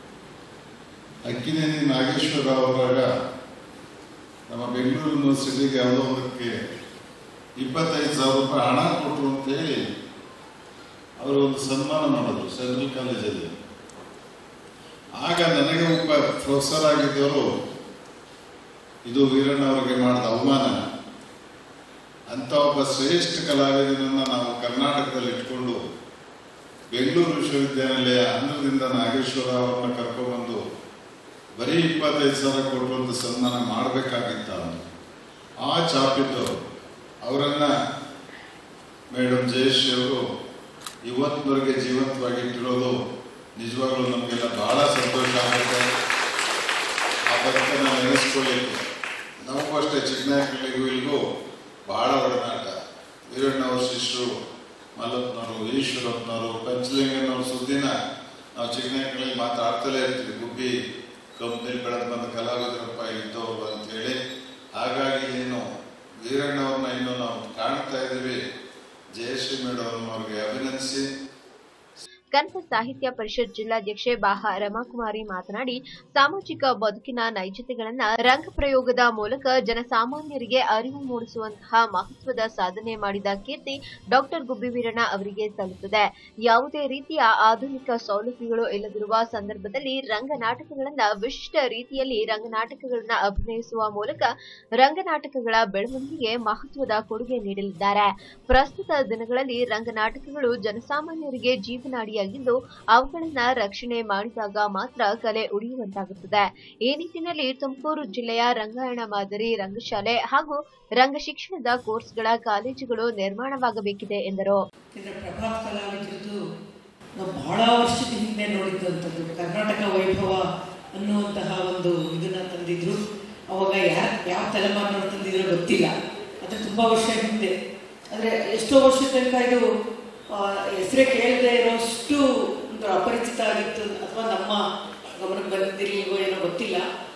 S9: ಅಕ್ಕಿನೇನಿ ನಾಗೇಶ್ವರ ಅವರಾಗ ನಮ್ಮ ಬೆಂಗಳೂರು ಯೂನಿವರ್ಸಿಟಿಗೆ ಯಾವುದೋ ಒಂದಕ್ಕೆ ಇಪ್ಪತ್ತೈದು ಸಾವಿರ ರೂಪಾಯಿ ಹಣ ಕೊಟ್ಟರು ಅಂತೇಳಿ ಅವರು ಒಂದು ಸನ್ಮಾನ ಮಾಡಿದ್ರು ಸೆಂಟ್ರಲ್ ಕಾಲೇಜಲ್ಲಿ ಆಗ ನನಗೆ ಒಬ್ಬ ಪ್ರೊಫೆಸರ್ ಆಗಿದ್ದವರು ಇದು ವೀರಣ್ಣ ಅವರಿಗೆ ಮಾಡಿದ ಅವಮಾನ ಅಂತ ಒಬ್ಬ ಶ್ರೇಷ್ಠ ಕಲಾವಿದನನ್ನ ನಾವು ಕರ್ನಾಟಕದಲ್ಲಿ ಇಟ್ಕೊಂಡು ಬೆಂಗಳೂರು ವಿಶ್ವವಿದ್ಯಾನಿಲಯ ಆಂಧ್ರದಿಂದ ನಾಗೇಶ್ವರ ಅವರನ್ನ ಕರ್ಕೊಂಡ್ಬಂದು ಬರೀ ಇಪ್ಪತ್ತೈದು ಸಾವಿರ ಕೊಟ್ಟುವಂತ ಸನ್ಮಾನ ಮಾಡಬೇಕಾಗಿತ್ತ ಆ ಚಾಪಿದ್ದವರು ಅವರನ್ನ ಮೇಡಮ್ ಜಯಶ್ರೀ ಅವರು ಇವತ್ತಿನವರೆಗೆ ಜೀವಂತವಾಗಿ ಇಟ್ಟಿರೋದು ನಿಜವಾಗ್ಲೂ ನಮಗೆಲ್ಲ ಬಹಳ ಸಂತೋಷ ಆಗುತ್ತೆ ಆ ಬದುಕನ್ನ ನೆನೆಸ್ಕೊಳ್ಳಿಕ್ಕೆ ನಮಗೂ ಅಷ್ಟೇ ಚಿಕ್ಕನಾಯಕಗಳಿಗೂ ಇಲ್ಗೂ ಬಹಳ ಒಡನಾಟ ವೀರಣ್ಣವ್ರ ಶಿಷ್ಯರು ಮಲ್ಲಪ್ಪನವರು ಈಶ್ವರಪ್ಪನವರು ಪಂಚಲಿಂಗನವ್ರ ಸುದ್ದಿನ ನಾವು ಚಿಕ್ಕನಾಯಕಗಳಲ್ಲಿ ಮಾತಾಡ್ತಲೇ ಇರ್ತೀವಿ ಗುಬ್ಬಿ ಕಂಪ್ನಿಲಿ ಬೆಳೆದು ಬಂದ ಕಲಾವಿದರಪ್ಪ ಇದ್ದವರು ಅಂತೇಳಿ ಹಾಗಾಗಿ ಇನ್ನು ವೀರಣ್ಣವ್ರನ್ನ ಇನ್ನು ನಾವು ಕಾಣ್ತಾ ಇದ್ದೀವಿ ಜಯಶ್ರೀ ಮೇಡಮ್ ಅವ್ರಿಗೆ ಅಭಿನಂದಿಸಿ
S1: ಕನ್ನಡ ಸಾಹಿತ್ಯ ಪರಿಷತ್ ಜಿಲ್ಲಾಧ್ಯಕ್ಷೆ ಬಾಹ ರಮಾಕುಮಾರಿ ಮಾತನಾಡಿ ಸಾಮಾಜಿಕ ಬದುಕಿನ ನೈಜತೆಗಳನ್ನ ರಂಗಪ್ರಯೋಗದ ಮೂಲಕ ಜನಸಾಮಾನ್ಯರಿಗೆ ಅರಿವು ಮೂಡಿಸುವಂತಹ ಮಹತ್ವದ ಸಾಧನೆ ಮಾಡಿದ ಕೀರ್ತಿ ಡಾಕ್ಟರ್ ಗುಬ್ಬಿ ವೀರಣ್ಣ ಅವರಿಗೆ ಸಲ್ಲುತ್ತದೆ ಯಾವುದೇ ರೀತಿಯ ಆಧುನಿಕ ಸೌಲಭ್ಯಗಳು ಇಲ್ಲದಿರುವ ಸಂದರ್ಭದಲ್ಲಿ ರಂಗನಾಟಕಗಳನ್ನ ವಿಶಿಷ್ಟ ರೀತಿಯಲ್ಲಿ ರಂಗನಾಟಕಗಳನ್ನ ಅಭಿನಯಿಸುವ ಮೂಲಕ ರಂಗನಾಟಕಗಳ ಬೆಳವಣಿಗೆಗೆ ಮಹತ್ವದ ಕೊಡುಗೆ ನೀಡಲಿದ್ದಾರೆ ಪ್ರಸ್ತುತ ದಿನಗಳಲ್ಲಿ ರಂಗನಾಟಕಗಳು ಜನಸಾಮಾನ್ಯರಿಗೆ ಜೀವನಾಡಿಯಾಗಿದ್ದು ಅವುಗಳನ್ನ ರಕ್ಷಣೆ ಮಾಡಿದಾಗ ಮಾತ್ರ ಕಲೆ ಉಳಿಯುವಂತಾಗುತ್ತದೆ ಈ ನಿಟ್ಟಿನಲ್ಲಿ ತುಮಕೂರು ಜಿಲ್ಲೆಯ ರಂಗಾಯಣ ಮಾದರಿ ರಂಗಶಾಲೆ ಹಾಗೂ ರಂಗ ಶಿಕ್ಷಣದ ಕೋರ್ಸ್ಗಳ ಕಾಲೇಜುಗಳು ನಿರ್ಮಾಣವಾಗಬೇಕಿದೆ ಎಂದರು
S10: ಯಾಕಂದರೆ ಪ್ರಭಾತ್ ಕಲಾವಿದರದ್ದು ನಾವು ಬಹಳ ವರ್ಷದ ಹಿಂದೆ ನೋಡಿದ್ದಂಥದ್ದು ಕರ್ನಾಟಕ ವೈಭವ ಅನ್ನುವಂತಹ ಒಂದು ಇದನ್ನ ತಂದಿದ್ರು ಅವಾಗ ಯಾರು ಯಾವ ತಲೆಮಾರಿನವ್ರು ತಂದಿದ್ರು ಗೊತ್ತಿಲ್ಲ ಆದರೆ ತುಂಬ ವರ್ಷ ಹಿಂದೆ ಆದರೆ ಎಷ್ಟೋ ವರ್ಷ ತನಕ ಇದು ಹೆಸರೇ ಕೇಳದೆ ಇರೋಷ್ಟು ಒಂದು ಅಪರಿಚಿತ ಆಗಿತ್ತು ಅಥವಾ ನಮ್ಮ ಗಮನಕ್ಕೆ ಬಂದಿರಲಿಲ್ವೋ ಏನೋ ಗೊತ್ತಿಲ್ಲ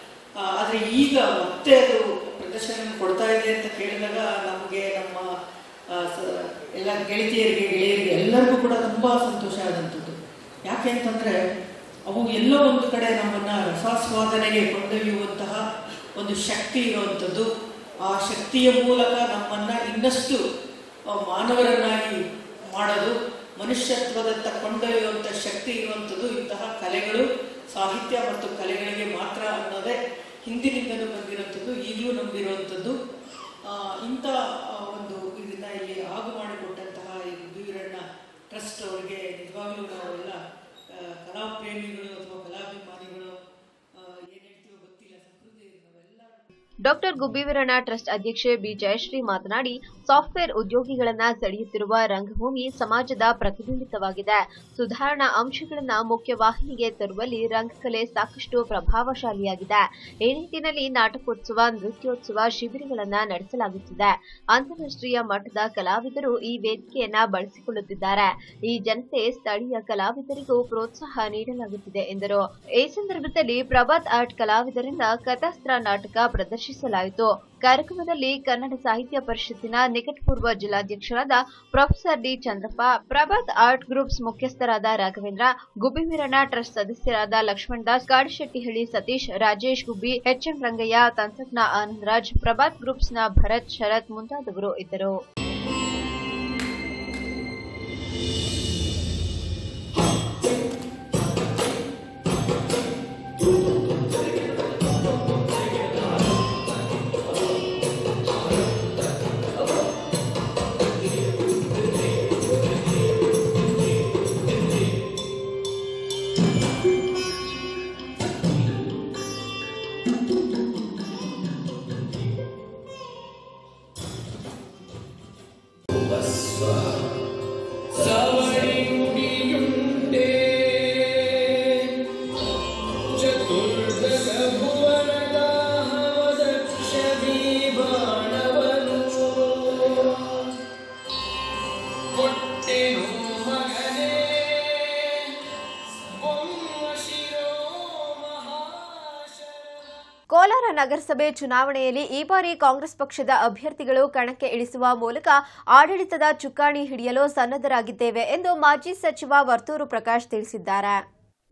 S10: ಆದರೆ ಈಗ ಮತ್ತೆ ಅದು ಪ್ರದರ್ಶನ ಕೊಡ್ತಾ ಇದೆ ಅಂತ ಕೇಳಿದಾಗ ನಮಗೆ ನಮ್ಮ ಆ, ಸ- ಎಲ್ಲ ಗೆಳತಿಯರಿಗೆ ಗೆಳೆಯರಿಗೆ ಎಲ್ಲರಿಗೂ ಕೂಡ ತುಂಬ ಸಂತೋಷ ಆದಂಥದ್ದು ಯಾಕೆ ಅಂತಂದರೆ ಅವು ಎಲ್ಲೋ ಒಂದು ಕಡೆ ನಮ್ಮನ್ನು ರಸಾಸ್ವಾದನೆಗೆ ಕೊಂಡೊಯ್ಯುವಂತಹ ಒಂದು ಶಕ್ತಿ ಇರುವಂಥದ್ದು ಆ ಶಕ್ತಿಯ ಮೂಲಕ ನಮ್ಮನ್ನು ಇನ್ನಷ್ಟು ಆ, ಮಾನವರನ್ನಾಗಿ ಮಾಡೋದು ಮನುಷ್ಯತ್ವದತ್ತ ಕೊಂಡೊಯ್ಯುವಂಥ ಶಕ್ತಿ ಇರುವಂಥದ್ದು ಇಂತಹ ಕಲೆಗಳು ಸಾಹಿತ್ಯ ಮತ್ತು ಕಲೆಗಳಿಗೆ ಮಾತ್ರ ಅನ್ನೋದೇ ಹಿಂದಿನಿಂದಲೂ ಬಂದಿರುವಂಥದ್ದು ಈಗಲೂ ನಂಬಿರುವಂಥದ್ದು ಆ, ಇಂಥ ಆ, ಒಂದು ಇದನ್ನ ಇಲ್ಲಿ ಆಗು ಮಾಡಿಕೊಟ್ಟಂತಹ ಈ ವೀರಣ್ಣ ಟ್ರಸ್ಟ್ ಅವರಿಗೆ ನಿಜವಾಗ್ಲೂ ನಾವೆಲ್ಲ ಆ, ಕಲಾಪ್ರೇಮಿಗಳು ಅಥವಾ ಕಲಾಭಿಮಾನಿಗಳು ಆ, ಏನ್ ಹೇಳ್ತೀವೋ ಗೊತ್ತಿಲ್ಲ ಸಂಸ್ಕೃತಿ ನಾವೆಲ್ಲ
S1: ಡಾಕ್ಟರ್ ಗುಬ್ಬಿವೀರಣ್ಣ ಟ್ರಸ್ಟ್ ಅಧ್ಯಕ್ಷೆ ಬಿ ಜಯಶ್ರೀ ಮಾತನಾಡಿ ಸಾಫ್ಟ್ವೇರ್ ಉದ್ಯೋಗಿಗಳನ್ನ ಸೆಳೆಯುತ್ತಿರುವ ರಂಗಭೂಮಿ ಸಮಾಜದ ಪ್ರತಿಬಿಂಬಿತವಾಗಿದೆ ಸುಧಾರಣಾ ಅಂಶಗಳನ್ನ ಮುಖ್ಯವಾಹಿನಿಗೆ ತರುವಲ್ಲಿ ರಂಗಕಲೆ ಸಾಕಷ್ಟು ಪ್ರಭಾವಶಾಲಿಯಾಗಿದೆ ಈ ನಿಟ್ಟಿನಲ್ಲಿ ನಾಟಕೋತ್ಸವ ನೃತ್ಯೋತ್ಸವ ಶಿಬಿರಗಳನ್ನ ನಡೆಸಲಾಗುತ್ತಿದೆ ಅಂತಾರಾಷ್ಟ್ರೀಯ ಮಟ್ಟದ ಕಲಾವಿದರು ಈ ವೇದಿಕೆಯನ್ನ ಬಳಸಿಕೊಳ್ಳುತ್ತಿದ್ದಾರೆ ಈ ಜನತೆ ಸ್ಥಳೀಯ ಕಲಾವಿದರಿಗೂ ಪ್ರೋತ್ಸಾಹ ನೀಡಲಾಗುತ್ತಿದೆ ಎಂದರು ಈ ಸಂದರ್ಭದಲ್ಲಿ ಪ್ರಭಾತ್ ಆರ್ಟ್ ಕಲಾವಿದರಿಂದ ಕಥಾಸ್ತ್ರ ನಾಟಕ ಪ್ರದರ್ಶಿಸಲಾಯಿತು ಕಾರ್ಯಕ್ರಮದಲ್ಲಿ ಕನ್ನಡ ಸಾಹಿತ್ಯ ಪರಿಷತ್ತಿನ ನಿಕಟಪೂರ್ವ ಜಿಲ್ಲಾಧ್ಯಕ್ಷರಾದ professor D Chandrappa Prabhat art groups ಮುಖ್ಯಸ್ಥರಾದ ರಾಘವೇಂದ್ರ ಗುಬ್ಬಿವೀರಣ್ಣ ಟ್ರಸ್ಟ್ ಸದಸ್ಯರಾದ ಲಕ್ಷ್ಮಣ್ ದಾಸ್ ಕಾಡಿಶೆಟ್ಟಿಹಳ್ಳಿ ಸತೀಶ್ ರಾಜೇಶ್ ಗುಬ್ಬಿ ಎಚ್ಎಂ ರಂಗಯ್ಯ ತಂತ್ರಜ್ಞ ಆನಂದರಾಜ್ ಪ್ರಭಾತ್ ಗ್ರೂಪ್ಸ್ನ ಭರತ್ ಶರತ್ ಮುಂತಾದವರು ಇದ್ದರು
S4: ಕೋಲಾರ ನಗರಸಭೆ ಚುನಾವಣೆಯಲ್ಲಿ ಈ ಬಾರಿ ಕಾಂಗ್ರೆಸ್ ಪಕ್ಷದ ಅಭ್ಯರ್ಥಿಗಳು ಕಣಕ್ಕೆ ಇಳಿಸುವ ಮೂಲಕ ಆಡಳಿತದ ಚುಕ್ಕಾಣಿ ಹಿಡಿಯಲು ಸನ್ನದ್ಧರಾಗಿದ್ದೇವೆ ಎಂದು ಮಾಜಿ ಸಚಿವ ವರ್ತೂರು ಪ್ರಕಾಶ್ ತಿಳಿಸಿದ್ದಾರೆ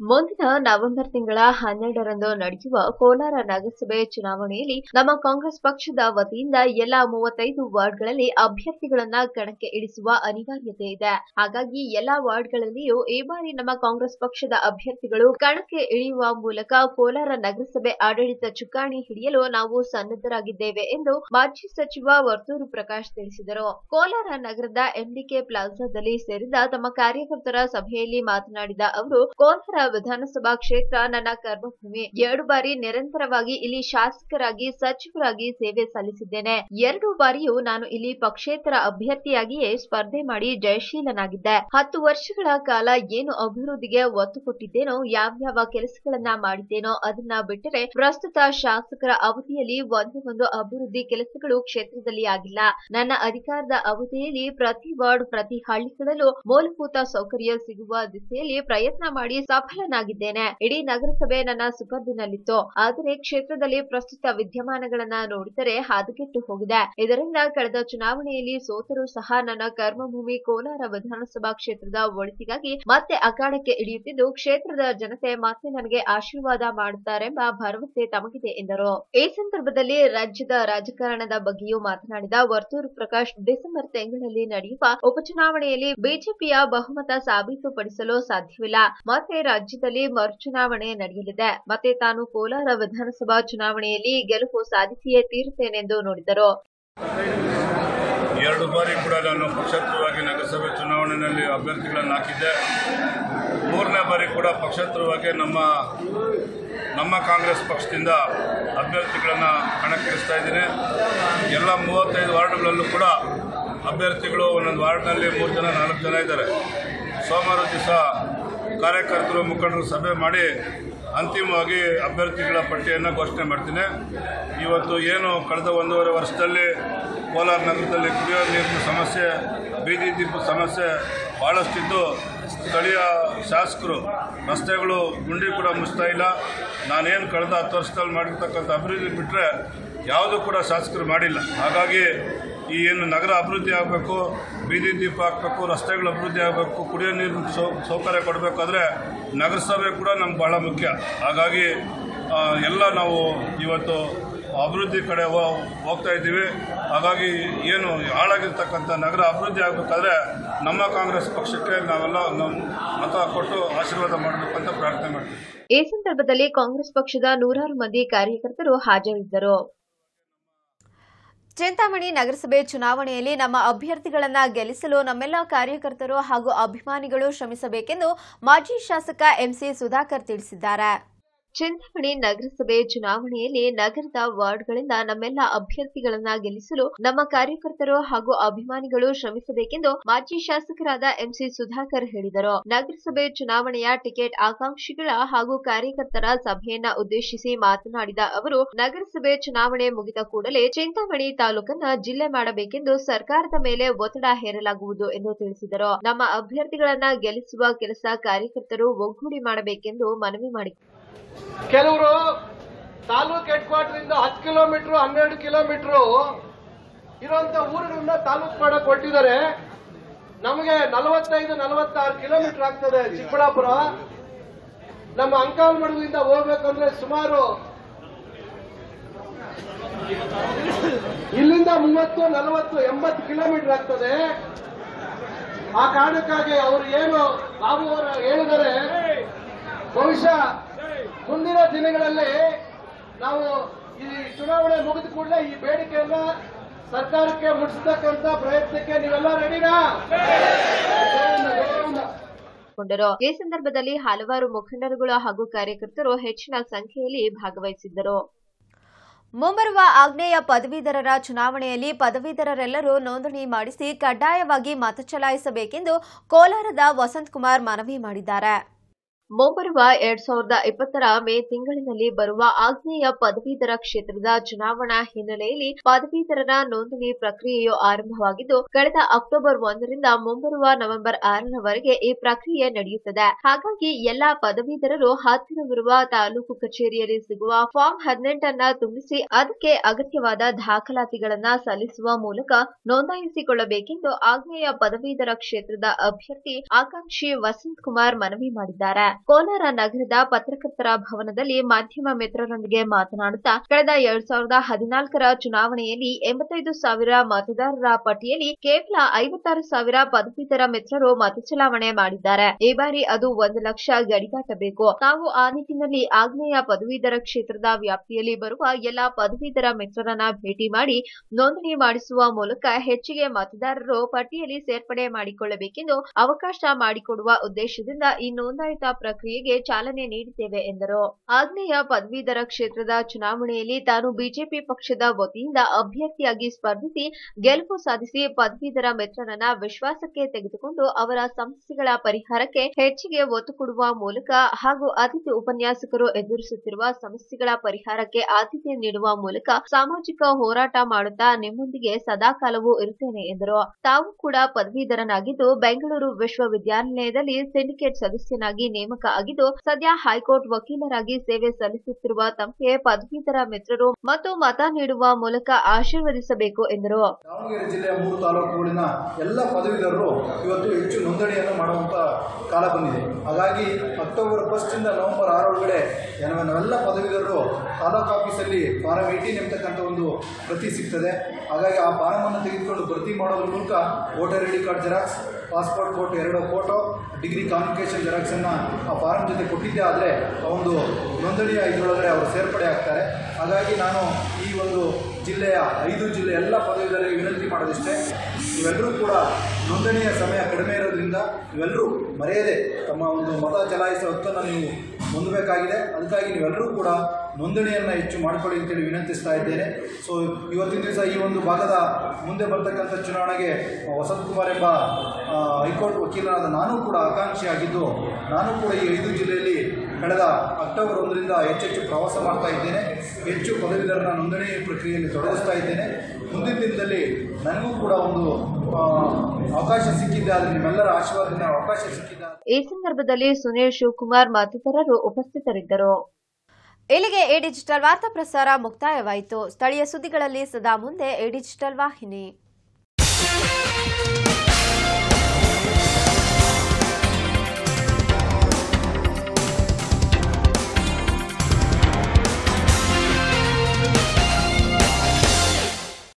S1: ಮುಂದಿನ ನವೆಂಬರ್ ತಿಂಗಳ ಹನ್ನೆರಡರಂದು ನಡೆಯುವ ಕೋಲಾರ ನಗರಸಭೆ ಚುನಾವಣೆಯಲ್ಲಿ ನಮ್ಮ ಕಾಂಗ್ರೆಸ್ ಪಕ್ಷದ ವತಿಯಿಂದ ಎಲ್ಲಾ ಮೂವತ್ತೈದು ವಾರ್ಡ್ಗಳಲ್ಲಿ ಅಭ್ಯರ್ಥಿಗಳನ್ನ ಕಣಕ್ಕೆ ಇಳಿಸುವ ಅನಿವಾರ್ಯತೆ ಇದೆ ಹಾಗಾಗಿ ಎಲ್ಲಾ ವಾರ್ಡ್ಗಳಲ್ಲಿಯೂ ಈ ಬಾರಿ ನಮ್ಮ ಕಾಂಗ್ರೆಸ್ ಪಕ್ಷದ ಅಭ್ಯರ್ಥಿಗಳು ಕಣಕ್ಕೆ ಇಳಿಯುವ ಮೂಲಕ ಕೋಲಾರ ನಗರಸಭೆ ಆಡಳಿತ ಚುಕ್ಕಾಣಿ ಹಿಡಿಯಲು ನಾವು ಸನ್ನದ್ಧರಾಗಿದ್ದೇವೆ ಎಂದು ಮಾಜಿ ಸಚಿವ ವರ್ತೂರು ಪ್ರಕಾಶ್ ತಿಳಿಸಿದರು ಕೋಲಾರ ನಗರದ ಎಂಡಿಕೆ ಪ್ಲಾಜಾದಲ್ಲಿ ಸೇರಿದ ತಮ್ಮ ಕಾರ್ಯಕರ್ತರ ಸಭೆಯಲ್ಲಿ ಮಾತನಾಡಿದ ಅವರು ಕೋಲಾರ ವಿಧಾನಸಭಾ ಕ್ಷೇತ್ರ ನನ್ನ ಕರ್ಮಭೂಮಿ ಎರಡು ಬಾರಿ ನಿರಂತರವಾಗಿ ಇಲ್ಲಿ ಶಾಸಕರಾಗಿ ಸಚಿವರಾಗಿ ಸೇವೆ ಸಲ್ಲಿಸಿದ್ದೇನೆ ಎರಡು ಬಾರಿಯೂ ನಾನು ಇಲ್ಲಿ ಪಕ್ಷೇತರ ಅಭ್ಯರ್ಥಿಯಾಗಿಯೇ ಸ್ಪರ್ಧೆ ಮಾಡಿ ಜಯಶೀಲನಾಗಿದ್ದೆ ಹತ್ತು ವರ್ಷಗಳ ಕಾಲ ಏನು ಅಭಿವೃದ್ಧಿಗೆ ಒತ್ತು ಕೊಟ್ಟಿದ್ದೇನೋ ಯಾವ್ಯಾವ ಕೆಲಸಗಳನ್ನ ಮಾಡಿದ್ದೇನೋ ಅದನ್ನ ಬಿಟ್ಟರೆ ಪ್ರಸ್ತುತ ಶಾಸಕರ ಅವಧಿಯಲ್ಲಿ ಒಂದೇ ಒಂದು ಅಭಿವೃದ್ಧಿ ಕೆಲಸಗಳು ಕ್ಷೇತ್ರದಲ್ಲಿ ಆಗಿಲ್ಲ ನನ್ನ ಅಧಿಕಾರದ ಅವಧಿಯಲ್ಲಿ ಪ್ರತಿ ವಾರ್ಡ್ ಪ್ರತಿ ಹಳ್ಳಿಗಳಲ್ಲೂ ಮೂಲಭೂತ ಸೌಕರ್ಯ ಸಿಗುವ ದಿಸೆಯಲ್ಲಿ ಪ್ರಯತ್ನ ಮಾಡಿ ಸಫಲನಾಗಿದ್ದೇನೆ ಇಡೀ ನಗರಸಭೆ ನನ್ನ ಸುಪರ್ದಿನಲ್ಲಿತ್ತು ಆದರೆ ಕ್ಷೇತ್ರದಲ್ಲಿ ಪ್ರಸ್ತುತ ವಿದ್ಯಮಾನಗಳನ್ನ ನೋಡಿದರೆ ಹಾದುಗೆಟ್ಟು ಹೋಗಿದೆ ಇದರಿಂದ ಕಳೆದ ಚುನಾವಣೆಯಲ್ಲಿ ಸೋತರೂ ಸಹ ನನ್ನ ಕರ್ಮಭೂಮಿ ಕೋಲಾರ ವಿಧಾನಸಭಾ ಕ್ಷೇತ್ರದ ಒಳಿತಿಗಾಗಿ ಮತ್ತೆ ಅಖಾಡಕ್ಕೆ ಇಳಿಯುತ್ತಿದ್ದು ಕ್ಷೇತ್ರದ ಜನತೆ ಮತ್ತೆ ನನಗೆ ಆಶೀರ್ವಾದ ಮಾಡುತ್ತಾರೆಂಬ ಭರವಸೆ ತಮಗಿದೆ ಎಂದರು ಈ ಸಂದರ್ಭದಲ್ಲಿ ರಾಜ್ಯದ ರಾಜಕಾರಣದ ಬಗ್ಗೆಯೂ ಮಾತನಾಡಿದ ವರ್ತೂರು ಪ್ರಕಾಶ್ ಡಿಸೆಂಬರ್ ತಿಂಗಳಲ್ಲಿ ನಡೆಯುವ ಉಪಚುನಾವಣೆಯಲ್ಲಿ ಬಿಜೆಪಿಯ ಬಹುಮತ ಸಾಬೀತುಪಡಿಸಲು ಸಾಧ್ಯವಿಲ್ಲ ಮತ್ತೆ ರಾಜ್ಯದಲ್ಲಿ ಮರುಚುನಾವಣೆ ನಡೆಯಲಿದೆ ಮತ್ತೆ ತಾನು ಕೋಲಾರ ವಿಧಾನಸಭಾ ಚುನಾವಣೆಯಲ್ಲಿ ಗೆಲುವು ಸಾಧಿಸಿಯೇ ತೀರುತ್ತೇನೆಂದು ನುಡಿದರು
S11: ಎರಡು ಬಾರಿ ಕೂಡ ನಾನು ಪಕ್ಷೇತರವಾಗಿ ನಗರಸಭೆ ಚುನಾವಣೆಯಲ್ಲಿ ಅಭ್ಯರ್ಥಿಗಳನ್ನು ಹಾಕಿದ್ದೆ ಮೂರನೇ ಬಾರಿ ಕೂಡ ಪಕ್ಷೇತರವಾಗಿ ನಮ್ಮ ನಮ್ಮ ಕಾಂಗ್ರೆಸ್ ಪಕ್ಷದಿಂದ ಅಭ್ಯರ್ಥಿಗಳನ್ನು ಕಣಕ್ಕಿಳಿಸ್ತಾ ಇದ್ದೀನಿ ಎಲ್ಲ ಮೂವತ್ತೈದು ವಾರ್ಡ್ಗಳಲ್ಲೂ ಕೂಡ ಅಭ್ಯರ್ಥಿಗಳು ಒಂದೊಂದು ವಾರ್ಡ್ನಲ್ಲಿ ಮೂರು ಜನ ನಾಲ್ಕು ಜನ ಇದ್ದಾರೆ ಸೋಮವಾರ ದಿವಸ ಕಾರ್ಯಕರ್ತರು ಮುಖಂಡರು ಸಭೆ ಮಾಡಿ ಅಂತಿಮವಾಗಿ ಅಭ್ಯರ್ಥಿಗಳ ಪಟ್ಟಿಯನ್ನು ಘೋಷಣೆ ಮಾಡ್ತೀನಿ ಇವತ್ತು ಏನು ಕಳೆದ ಒಂದೂವರೆ ವರ್ಷದಲ್ಲಿ ಕೋಲಾರ ನಗರದಲ್ಲಿ ಕುಡಿಯೋ ನೀರಿನ ಸಮಸ್ಯೆ ಬೀದಿ ದೀಪದ ಸಮಸ್ಯೆ ಭಾಳಷ್ಟಿದ್ದು ಸ್ಥಳೀಯ ಶಾಸಕರು ರಸ್ತೆಗಳು ಗುಂಡಿ ಕೂಡ ಮುಚ್ತಾ ಇಲ್ಲ ನಾನೇನು ಕಳೆದ ಹತ್ತು ವರ್ಷದಲ್ಲಿ ಮಾಡಿರ್ತಕ್ಕಂಥ ಅಭಿವೃದ್ಧಿ ಬಿಟ್ಟರೆ ಯಾವುದೂ ಕೂಡ ಶಾಸಕರು ಮಾಡಿಲ್ಲ ಹಾಗಾಗಿ ಈ ಏನು ನಗರ ಅಭಿವೃದ್ಧಿ ಆಗಬೇಕು ಬೀದಿ ದೀಪ ಹಾಕಬೇಕು ರಸ್ತೆಗಳು ಅಭಿವೃದ್ಧಿ ಆಗಬೇಕು ಕುಡಿಯೋ ನೀರಿನ ಸೌ ಸೌಕರ್ಯ ಕೊಡಬೇಕಾದ್ರೆ ನಗರಸಭೆ ಕೂಡ ನಮ್ಗೆ ಬಹಳ ಮುಖ್ಯ ಹಾಗಾಗಿ ಆ, ಎಲ್ಲ ನಾವು ಇವತ್ತು ಅಭಿವೃದ್ಧಿ ಕಡೆ ಹೋ- ಹೋಗ್ತಾ ಇದ್ದೀವಿ ಹಾಗಾಗಿ ಏನು ಹಾಳಾಗಿರ್ತಕ್ಕಂಥ ನಗರ ಅಭಿವೃದ್ಧಿ ಆಗಬೇಕಾದ್ರೆ ನಮ್ಮ ಕಾಂಗ್ರೆಸ್ ಪಕ್ಷಕ್ಕೆ ನಾವೆಲ್ಲ ನಮ್ಮ ಮತ ಕೊಟ್ಟು ಆಶೀರ್ವಾದ ಮಾಡಬೇಕು ಅಂತ ಪ್ರಾರ್ಥನೆ ಮಾಡ್ತೀವಿ
S1: ಈ ಸಂದರ್ಭದಲ್ಲಿ ಕಾಂಗ್ರೆಸ್ ಪಕ್ಷದ ನೂರಾರು ಮಂದಿ ಕಾರ್ಯಕರ್ತರು ಹಾಜರಿದ್ದರು
S4: ಚಿಂತಾಮಣಿ ನಗರಸಭೆ ಚುನಾವಣೆಯಲ್ಲಿ ನಮ್ಮ ಅಭ್ಯರ್ಥಿಗಳನ್ನ ಗೆಲ್ಲಿಸಲು ನಮ್ಮೆಲ್ಲ ಕಾರ್ಯಕರ್ತರು ಹಾಗೂ ಅಭಿಮಾನಿಗಳು ಶ್ರಮಿಸಬೇಕೆಂದು ಮಾಜಿ ಶಾಸಕ ಎಂಸಿ ಸುಧಾಕರ್ ತಿಳಿಸಿದ್ದಾರೆ
S1: ಚಿಂತಾಮಣಿ ನಗರಸಭೆ ಚುನಾವಣೆಯಲ್ಲಿ ನಗರದ ವಾರ್ಡ್ಗಳಿಂದ ನಮ್ಮೆಲ್ಲ ಅಭ್ಯರ್ಥಿಗಳನ್ನ ಗೆಲ್ಲಿಸಲು ನಮ್ಮ ಕಾರ್ಯಕರ್ತರು ಹಾಗೂ ಅಭಿಮಾನಿಗಳು ಶ್ರಮಿಸಬೇಕೆಂದು ಮಾಜಿ ಶಾಸಕರಾದ ಎಂಸಿ ಸುಧಾಕರ್ ಹೇಳಿದರು ನಗರಸಭೆ ಚುನಾವಣೆಯ ಟಿಕೆಟ್ ಆಕಾಂಕ್ಷಿಗಳ ಹಾಗೂ ಕಾರ್ಯಕರ್ತರ ಸಭೆಯನ್ನ ಉದ್ದೇಶಿಸಿ ಮಾತನಾಡಿದ ಅವರು ನಗರಸಭೆ ಚುನಾವಣೆ ಮುಗಿದ ಕೂಡಲೇ ಚಿಂತಾಮಣಿ ತಾಲೂಕನ್ನ ಜಿಲ್ಲೆ ಮಾಡಬೇಕೆಂದು ಸರ್ಕಾರದ ಮೇಲೆ ಒತ್ತಡ ಹೇರಲಾಗುವುದು ಎಂದು ತಿಳಿಸಿದರು ನಮ್ಮ ಅಭ್ಯರ್ಥಿಗಳನ್ನ ಗೆಲ್ಲಿಸುವ ಕೆಲಸ ಕಾರ್ಯಕರ್ತರು ಒಗ್ಗೂಡಿ ಮಾಡಬೇಕೆಂದು ಮನವಿ ಮಾಡಿದರು
S12: ಕೆಲವರು ತಾಲೂಕ್ ಹೆಡ್ ಕ್ವಾರ್ಟರ್ ಇಂದ ಹತ್ತು ಕಿಲೋಮೀಟರ್ ಹನ್ನೆರಡು ಕಿಲೋಮೀಟರ್ ಇರುವಂತ ಊರುಗಳನ್ನ ತಾಲೂಕ್ ಮಾಡಕ್ ಹೊರಟಿದ್ದಾರೆ ನಮಗೆ ನಲವತ್ತೈದು ನಲವತ್ತಾರು ಕಿಲೋಮೀಟರ್ ಆಗ್ತದೆ ಚಿಕ್ಕಬಳ್ಳಾಪುರ ನಮ್ಮ ಅಂಕಾಲ್ಮಡುವಿಂದ ಹೋಗ್ಬೇಕಂದ್ರೆ ಸುಮಾರು ಇಲ್ಲಿಂದ ಮೂವತ್ತು ನಲವತ್ತು ಎಂಬತ್ತು ಕಿಲೋಮೀಟರ್ ಆಗ್ತದೆ ಆ ಕಾರಣಕ್ಕಾಗಿ ಅವರು ಏನು ಬಾಬು ಅವರು ಹೇಳಿದರೆ ಬಹುಶಃ ಮುಂದಿನ ದಿನಗಳಲ್ಲಿ ನಾವು ಈ ಚುನಾವಣೆ ಮುಗಿದ ಕೂಡಲೇ ಈ ಬೇಡಿಕೆಯನ್ನ ಸರ್ಕಾರಕ್ಕೆ ಮುಟ್ಟಿಸ್ತಕ್ಕಂತ ಪ್ರಯತ್ನಕ್ಕೆ ನೀವೆಲ್ಲ ರೆಡಿನಾ
S1: ಕೊಂಡರು ಈ ಸಂದರ್ಭದಲ್ಲಿ ಹಲವಾರು ಮುಖಂಡರುಗಳು ಹಾಗೂ ಕಾರ್ಯಕರ್ತರು ಹೆಚ್ಚಿನ ಸಂಖ್ಯೆಯಲ್ಲಿ ಭಾಗವಹಿಸಿದ್ದರು
S4: ಮುಂಬರುವ ಆಗ್ನೇಯ ಪದವೀಧರರ ಚುನಾವಣೆಯಲ್ಲಿ ಪದವೀಧರರೆಲ್ಲರೂ ನೋಂದಣಿ ಮಾಡಿಸಿ ಕಡ್ಡಾಯವಾಗಿ ಮತ ಚಲಾಯಿಸಬೇಕೆಂದು ಕೋಲಾರದ ವಸಂತ್ ಕುಮಾರ್ ಮನವಿ ಮಾಡಿದ್ದಾರೆ
S1: ಮುಂಬರುವ ಎರಡ್ ಸಾವಿರದ ಇಪ್ಪತ್ತರ ಮೇ ತಿಂಗಳಿನಲ್ಲಿ ಬರುವ ಆಗ್ನೇಯ ಪದವೀಧರ ಕ್ಷೇತ್ರದ ಚುನಾವಣಾ ಹಿನ್ನೆಲೆಯಲ್ಲಿ ಪದವೀಧರರ ನೋಂದಣಿ ಪ್ರಕ್ರಿಯೆಯು ಆರಂಭವಾಗಿದ್ದು ಕಳೆದ ಅಕ್ಟೋಬರ್ ಒಂದರಿಂದ ಮುಂಬರುವ ನವೆಂಬರ್ ಆರರವರೆಗೆ ಈ ಪ್ರಕ್ರಿಯೆ ನಡೆಯುತ್ತದೆ ಹಾಗಾಗಿ ಎಲ್ಲಾ ಪದವೀಧರರು ಹತ್ತಿರವಿರುವ ತಾಲೂಕು ಕಚೇರಿಯಲ್ಲಿ ಸಿಗುವ ಫಾರ್ಮ್ ಹದಿನೆಂಟನ್ನ ತುಂಬಿಸಿ ಅದಕ್ಕೆ ಅಗತ್ಯವಾದ ದಾಖಲಾತಿಗಳನ್ನ ಸಲ್ಲಿಸುವ ಮೂಲಕ ನೋಂದಾಯಿಸಿಕೊಳ್ಳಬೇಕೆಂದು ಆಗ್ನೇಯ ಪದವೀಧರ ಕ್ಷೇತ್ರದ ಅಭ್ಯರ್ಥಿ ಆಕಾಂಕ್ಷಿ ವಸಂತ್ ಕುಮಾರ್ ಮನವಿ ಮಾಡಿದ್ದಾರೆ ಕೋಲಾರ ನಗರದ ಪತ್ರಕರ್ತರ ಭವನದಲ್ಲಿ ಮಾಧ್ಯಮ ಮಿತ್ರರೊಂದಿಗೆ ಮಾತನಾಡುತ್ತಾ ಕಳೆದ ಎರಡ್ ಸಾವಿರದ ಹದಿನಾಲ್ಕರ ಚುನಾವಣೆಯಲ್ಲಿ ಎಂಬತ್ತೈದು ಸಾವಿರ ಮತದಾರರ ಪಟ್ಟಿಯಲ್ಲಿ ಕೇವಲ ಐವತ್ತಾರು ಸಾವಿರ ಪದವೀಧರ ಮಿತ್ರರು ಮತಚಲಾವಣೆ ಮಾಡಿದ್ದಾರೆ ಈ ಬಾರಿ ಅದು ಒಂದು ಲಕ್ಷ ಗಡಿ ದಾಟಬೇಕು ನಾವು ಆ ನಿಟ್ಟಿನಲ್ಲಿ ಆಗ್ನೇಯ ಪದವೀಧರ ಕ್ಷೇತ್ರದ ವ್ಯಾಪ್ತಿಯಲ್ಲಿ ಬರುವ ಎಲ್ಲಾ ಪದವೀಧರ ಮಿತ್ರರನ್ನ ಭೇಟಿ ಮಾಡಿ ನೋಂದಣಿ ಮಾಡಿಸುವ ಮೂಲಕ ಹೆಚ್ಚಿಗೆ ಮತದಾರರು ಪಟ್ಟಿಯಲ್ಲಿ ಸೇರ್ಪಡೆ ಮಾಡಿಕೊಳ್ಳಬೇಕೆಂದು ಅವಕಾಶ ಮಾಡಿಕೊಡುವ ಉದ್ದೇಶದಿಂದ ಈ ನೋಂದಾಯಿತ ಪ್ರಕ್ರಿಯೆಗೆ ಚಾಲನೆ ನೀಡಿದ್ದೇವೆ ಎಂದರು ಆಗ್ನೇಯ ಪದವೀಧರ ಕ್ಷೇತ್ರದ ಚುನಾವಣೆಯಲ್ಲಿ ತಾನು ಬಿಜೆಪಿ ಪಕ್ಷದ ವತಿಯಿಂದ ಅಭ್ಯರ್ಥಿಯಾಗಿ ಸ್ಪರ್ಧಿಸಿ ಗೆಲುವು ಸಾಧಿಸಿ ಪದವೀಧರ ಮಿತ್ರರನ್ನ ವಿಶ್ವಾಸಕ್ಕೆ ತೆಗೆದುಕೊಂಡು ಅವರ ಸಮಸ್ಯೆಗಳ ಪರಿಹಾರಕ್ಕೆ ಹೆಚ್ಚಿಗೆ ಒತ್ತು ಕೊಡುವ ಮೂಲಕ ಹಾಗೂ ಅತಿಥಿ ಉಪನ್ಯಾಸಕರು ಎದುರಿಸುತ್ತಿರುವ ಸಮಸ್ಯೆಗಳ ಪರಿಹಾರಕ್ಕೆ ಆದ್ಯತೆ ನೀಡುವ ಮೂಲಕ ಸಾಮಾಜಿಕ ಹೋರಾಟ ಮಾಡುತ್ತಾ ನಿಮ್ಮೊಂದಿಗೆ ಸದಾಕಾಲವೂ ಇರುತ್ತೇನೆ ಎಂದರು ತಾವು ಕೂಡ ಪದವೀಧರನಾಗಿದ್ದು ಬೆಂಗಳೂರು ವಿಶ್ವವಿದ್ಯಾನಿಲಯದಲ್ಲಿ ಸಿಂಡಿಕೇಟ್ ಸದಸ್ಯನಾಗಿ ನೇಮಕ ಆಗಿದ್ದು ಸದ್ಯ ಹೈಕೋರ್ಟ್ ವಕೀಲರಾಗಿ ಸೇವೆ ಸಲ್ಲಿಸುತ್ತಿರುವ ತಮಗೆ ಪದವೀಧರ ಮಿತ್ರರು ಮತ್ತು ಮತ ನೀಡುವ ಮೂಲಕ ಆಶೀರ್ವದಿಸಬೇಕು ಎಂದರು
S13: ದಾವಣಗೆರೆ ಜಿಲ್ಲೆಯ ಮೂರು ತಾಲೂಕುಗಳಿನ ಎಲ್ಲ ಪದವೀಧರರು ಇವತ್ತು ಹೆಚ್ಚು ನೋಂದಣಿಯನ್ನು ಮಾಡುವಂಥ ಕಾಲ ಬಂದಿದೆ ಹಾಗಾಗಿ ಅಕ್ಟೋಬರ್ ಫಸ್ಟಿಂದ ನವೆಂಬರ್ ಆರೊಳಗಡೆ ಏನು- ನಾವೆಲ್ಲ ಪದವೀಧರರು ತಾಲೂಕು ಆಫೀಸಲ್ಲಿ ಫಾರಂ ಏಯ್ಟೀನ್ ಎಂಬತಕ್ಕಂಥ ಒಂದು ಪ್ರತಿ ಸಿಗ್ತದೆ ಹಾಗಾಗಿ ಆ ಫಾರಮನ್ನು ತೆಗೆದುಕೊಂಡು ಭರ್ತಿ ಮಾಡೋದ್ರ ಮೂಲಕ voter I D card xerox passport photo ಎರಡು ಫೋಟೋ ಡಿಗ್ರಿ ಕಾನ್ವಿಕೇಷನ್ ಜೆರಾಕ್ಸನ್ನು ಆ ಫಾರಂ ಜೊತೆ ಕೊಟ್ಟಿದ್ದೇ ಆದರೆ ಆ ಒಂದು ನೋಂದಣಿಯ ಇದರೊಳಗಡೆ ಅವರು ಸೇರ್ಪಡೆ ಆಗ್ತಾರೆ ಹಾಗಾಗಿ ನಾನು ಈ ಒಂದು ಜಿಲ್ಲೆಯ ಐದು ಜಿಲ್ಲೆ ಎಲ್ಲ ಪದವೀಧರರಿಗೆ ವಿನಂತಿ ಮಾಡೋದಿಷ್ಟೇ ನೀವೆಲ್ಲರೂ ಕೂಡ ನೋಂದಣಿಯ ಸಮಯ ಕಡಿಮೆ ಇರೋದ್ರಿಂದ ನೀವೆಲ್ಲರೂ ಮರೆಯದೆ ತಮ್ಮ ಒಂದು ಮತ ಚಲಾಯಿಸುವ ಹಕ್ಕನ್ನು ನೀವು ಹೊಂದಬೇಕಾಗಿದೆ ಅದಕ್ಕಾಗಿ ನೀವೆಲ್ಲರೂ ಕೂಡ ನೋಂದಣಿಯನ್ನು ಹೆಚ್ಚು ಮಾಡಿಕೊಳ್ಳಿ ಅಂತೇಳಿ ವಿನಂತಿಸ್ತಾ ಇದ್ದೇನೆ ಸೊ ಇವತ್ತಿನ ದಿವಸ ಈ ಒಂದು ಭಾಗದ ಮುಂದೆ ಬರ್ತಕ್ಕಂಥ ಚುನಾವಣೆಗೆ ವಸಂತ್ ಕುಮಾರ್ ಎಂಬ ಆ, ಹೈಕೋರ್ಟ್ ವಕೀಲರಾದ ನಾನು ಕೂಡ ಆಕಾಂಕ್ಷಿಯಾಗಿದ್ದು ನಾನು ಕೂಡ ಈ ಐದು ಜಿಲ್ಲೆಯಲ್ಲಿ ಕಳೆದ ಅಕ್ಟೋಬರ್ ಒಂದರಿಂದ ಹೆಚ್ಚೆಚ್ಚು ಪ್ರವಾಸ ಮಾಡ್ತಾ ಇದ್ದೇನೆ ಹೆಚ್ಚು ಪದವೀಧರರ ನೋಂದಣಿ ಪ್ರಕ್ರಿಯೆಯಲ್ಲಿ ತೊಡಗಿಸ್ತಾ ಇದ್ದೇನೆ ಮುಂದಿನ ದಿನದಲ್ಲಿ ನನಗೂ ಕೂಡ ಒಂದು ಆ, ಅವಕಾಶ ಸಿಕ್ಕಿದ್ದೆ ಆದರೆ ನಿಮ್ಮೆಲ್ಲರ ಆಶೀರ್ವಾದದಿಂದ ಅವಕಾಶ ಸಿಕ್ಕಿದ್ದ
S1: ಈ ಸಂದರ್ಭದಲ್ಲಿ ಸುನೀಲ್ ಶಿವಕುಮಾರ್ ಮತ್ತಿತರರು ಉಪಸ್ಥಿತರಿದ್ದರು
S4: ಇಲ್ಲಿಗೆ ಎ ಡಿಜಿಟಲ್ ವಾರ್ತಾ ಪ್ರಸಾರ ಮುಕ್ತಾಯವಾಯಿತು ಸ್ಥಳೀಯ ಸುದ್ದಿಗಳಲ್ಲಿ ಸದಾ ಮುಂದೆ ಎ ಡಿಜಿಟಲ್ ವಾಹಿನಿ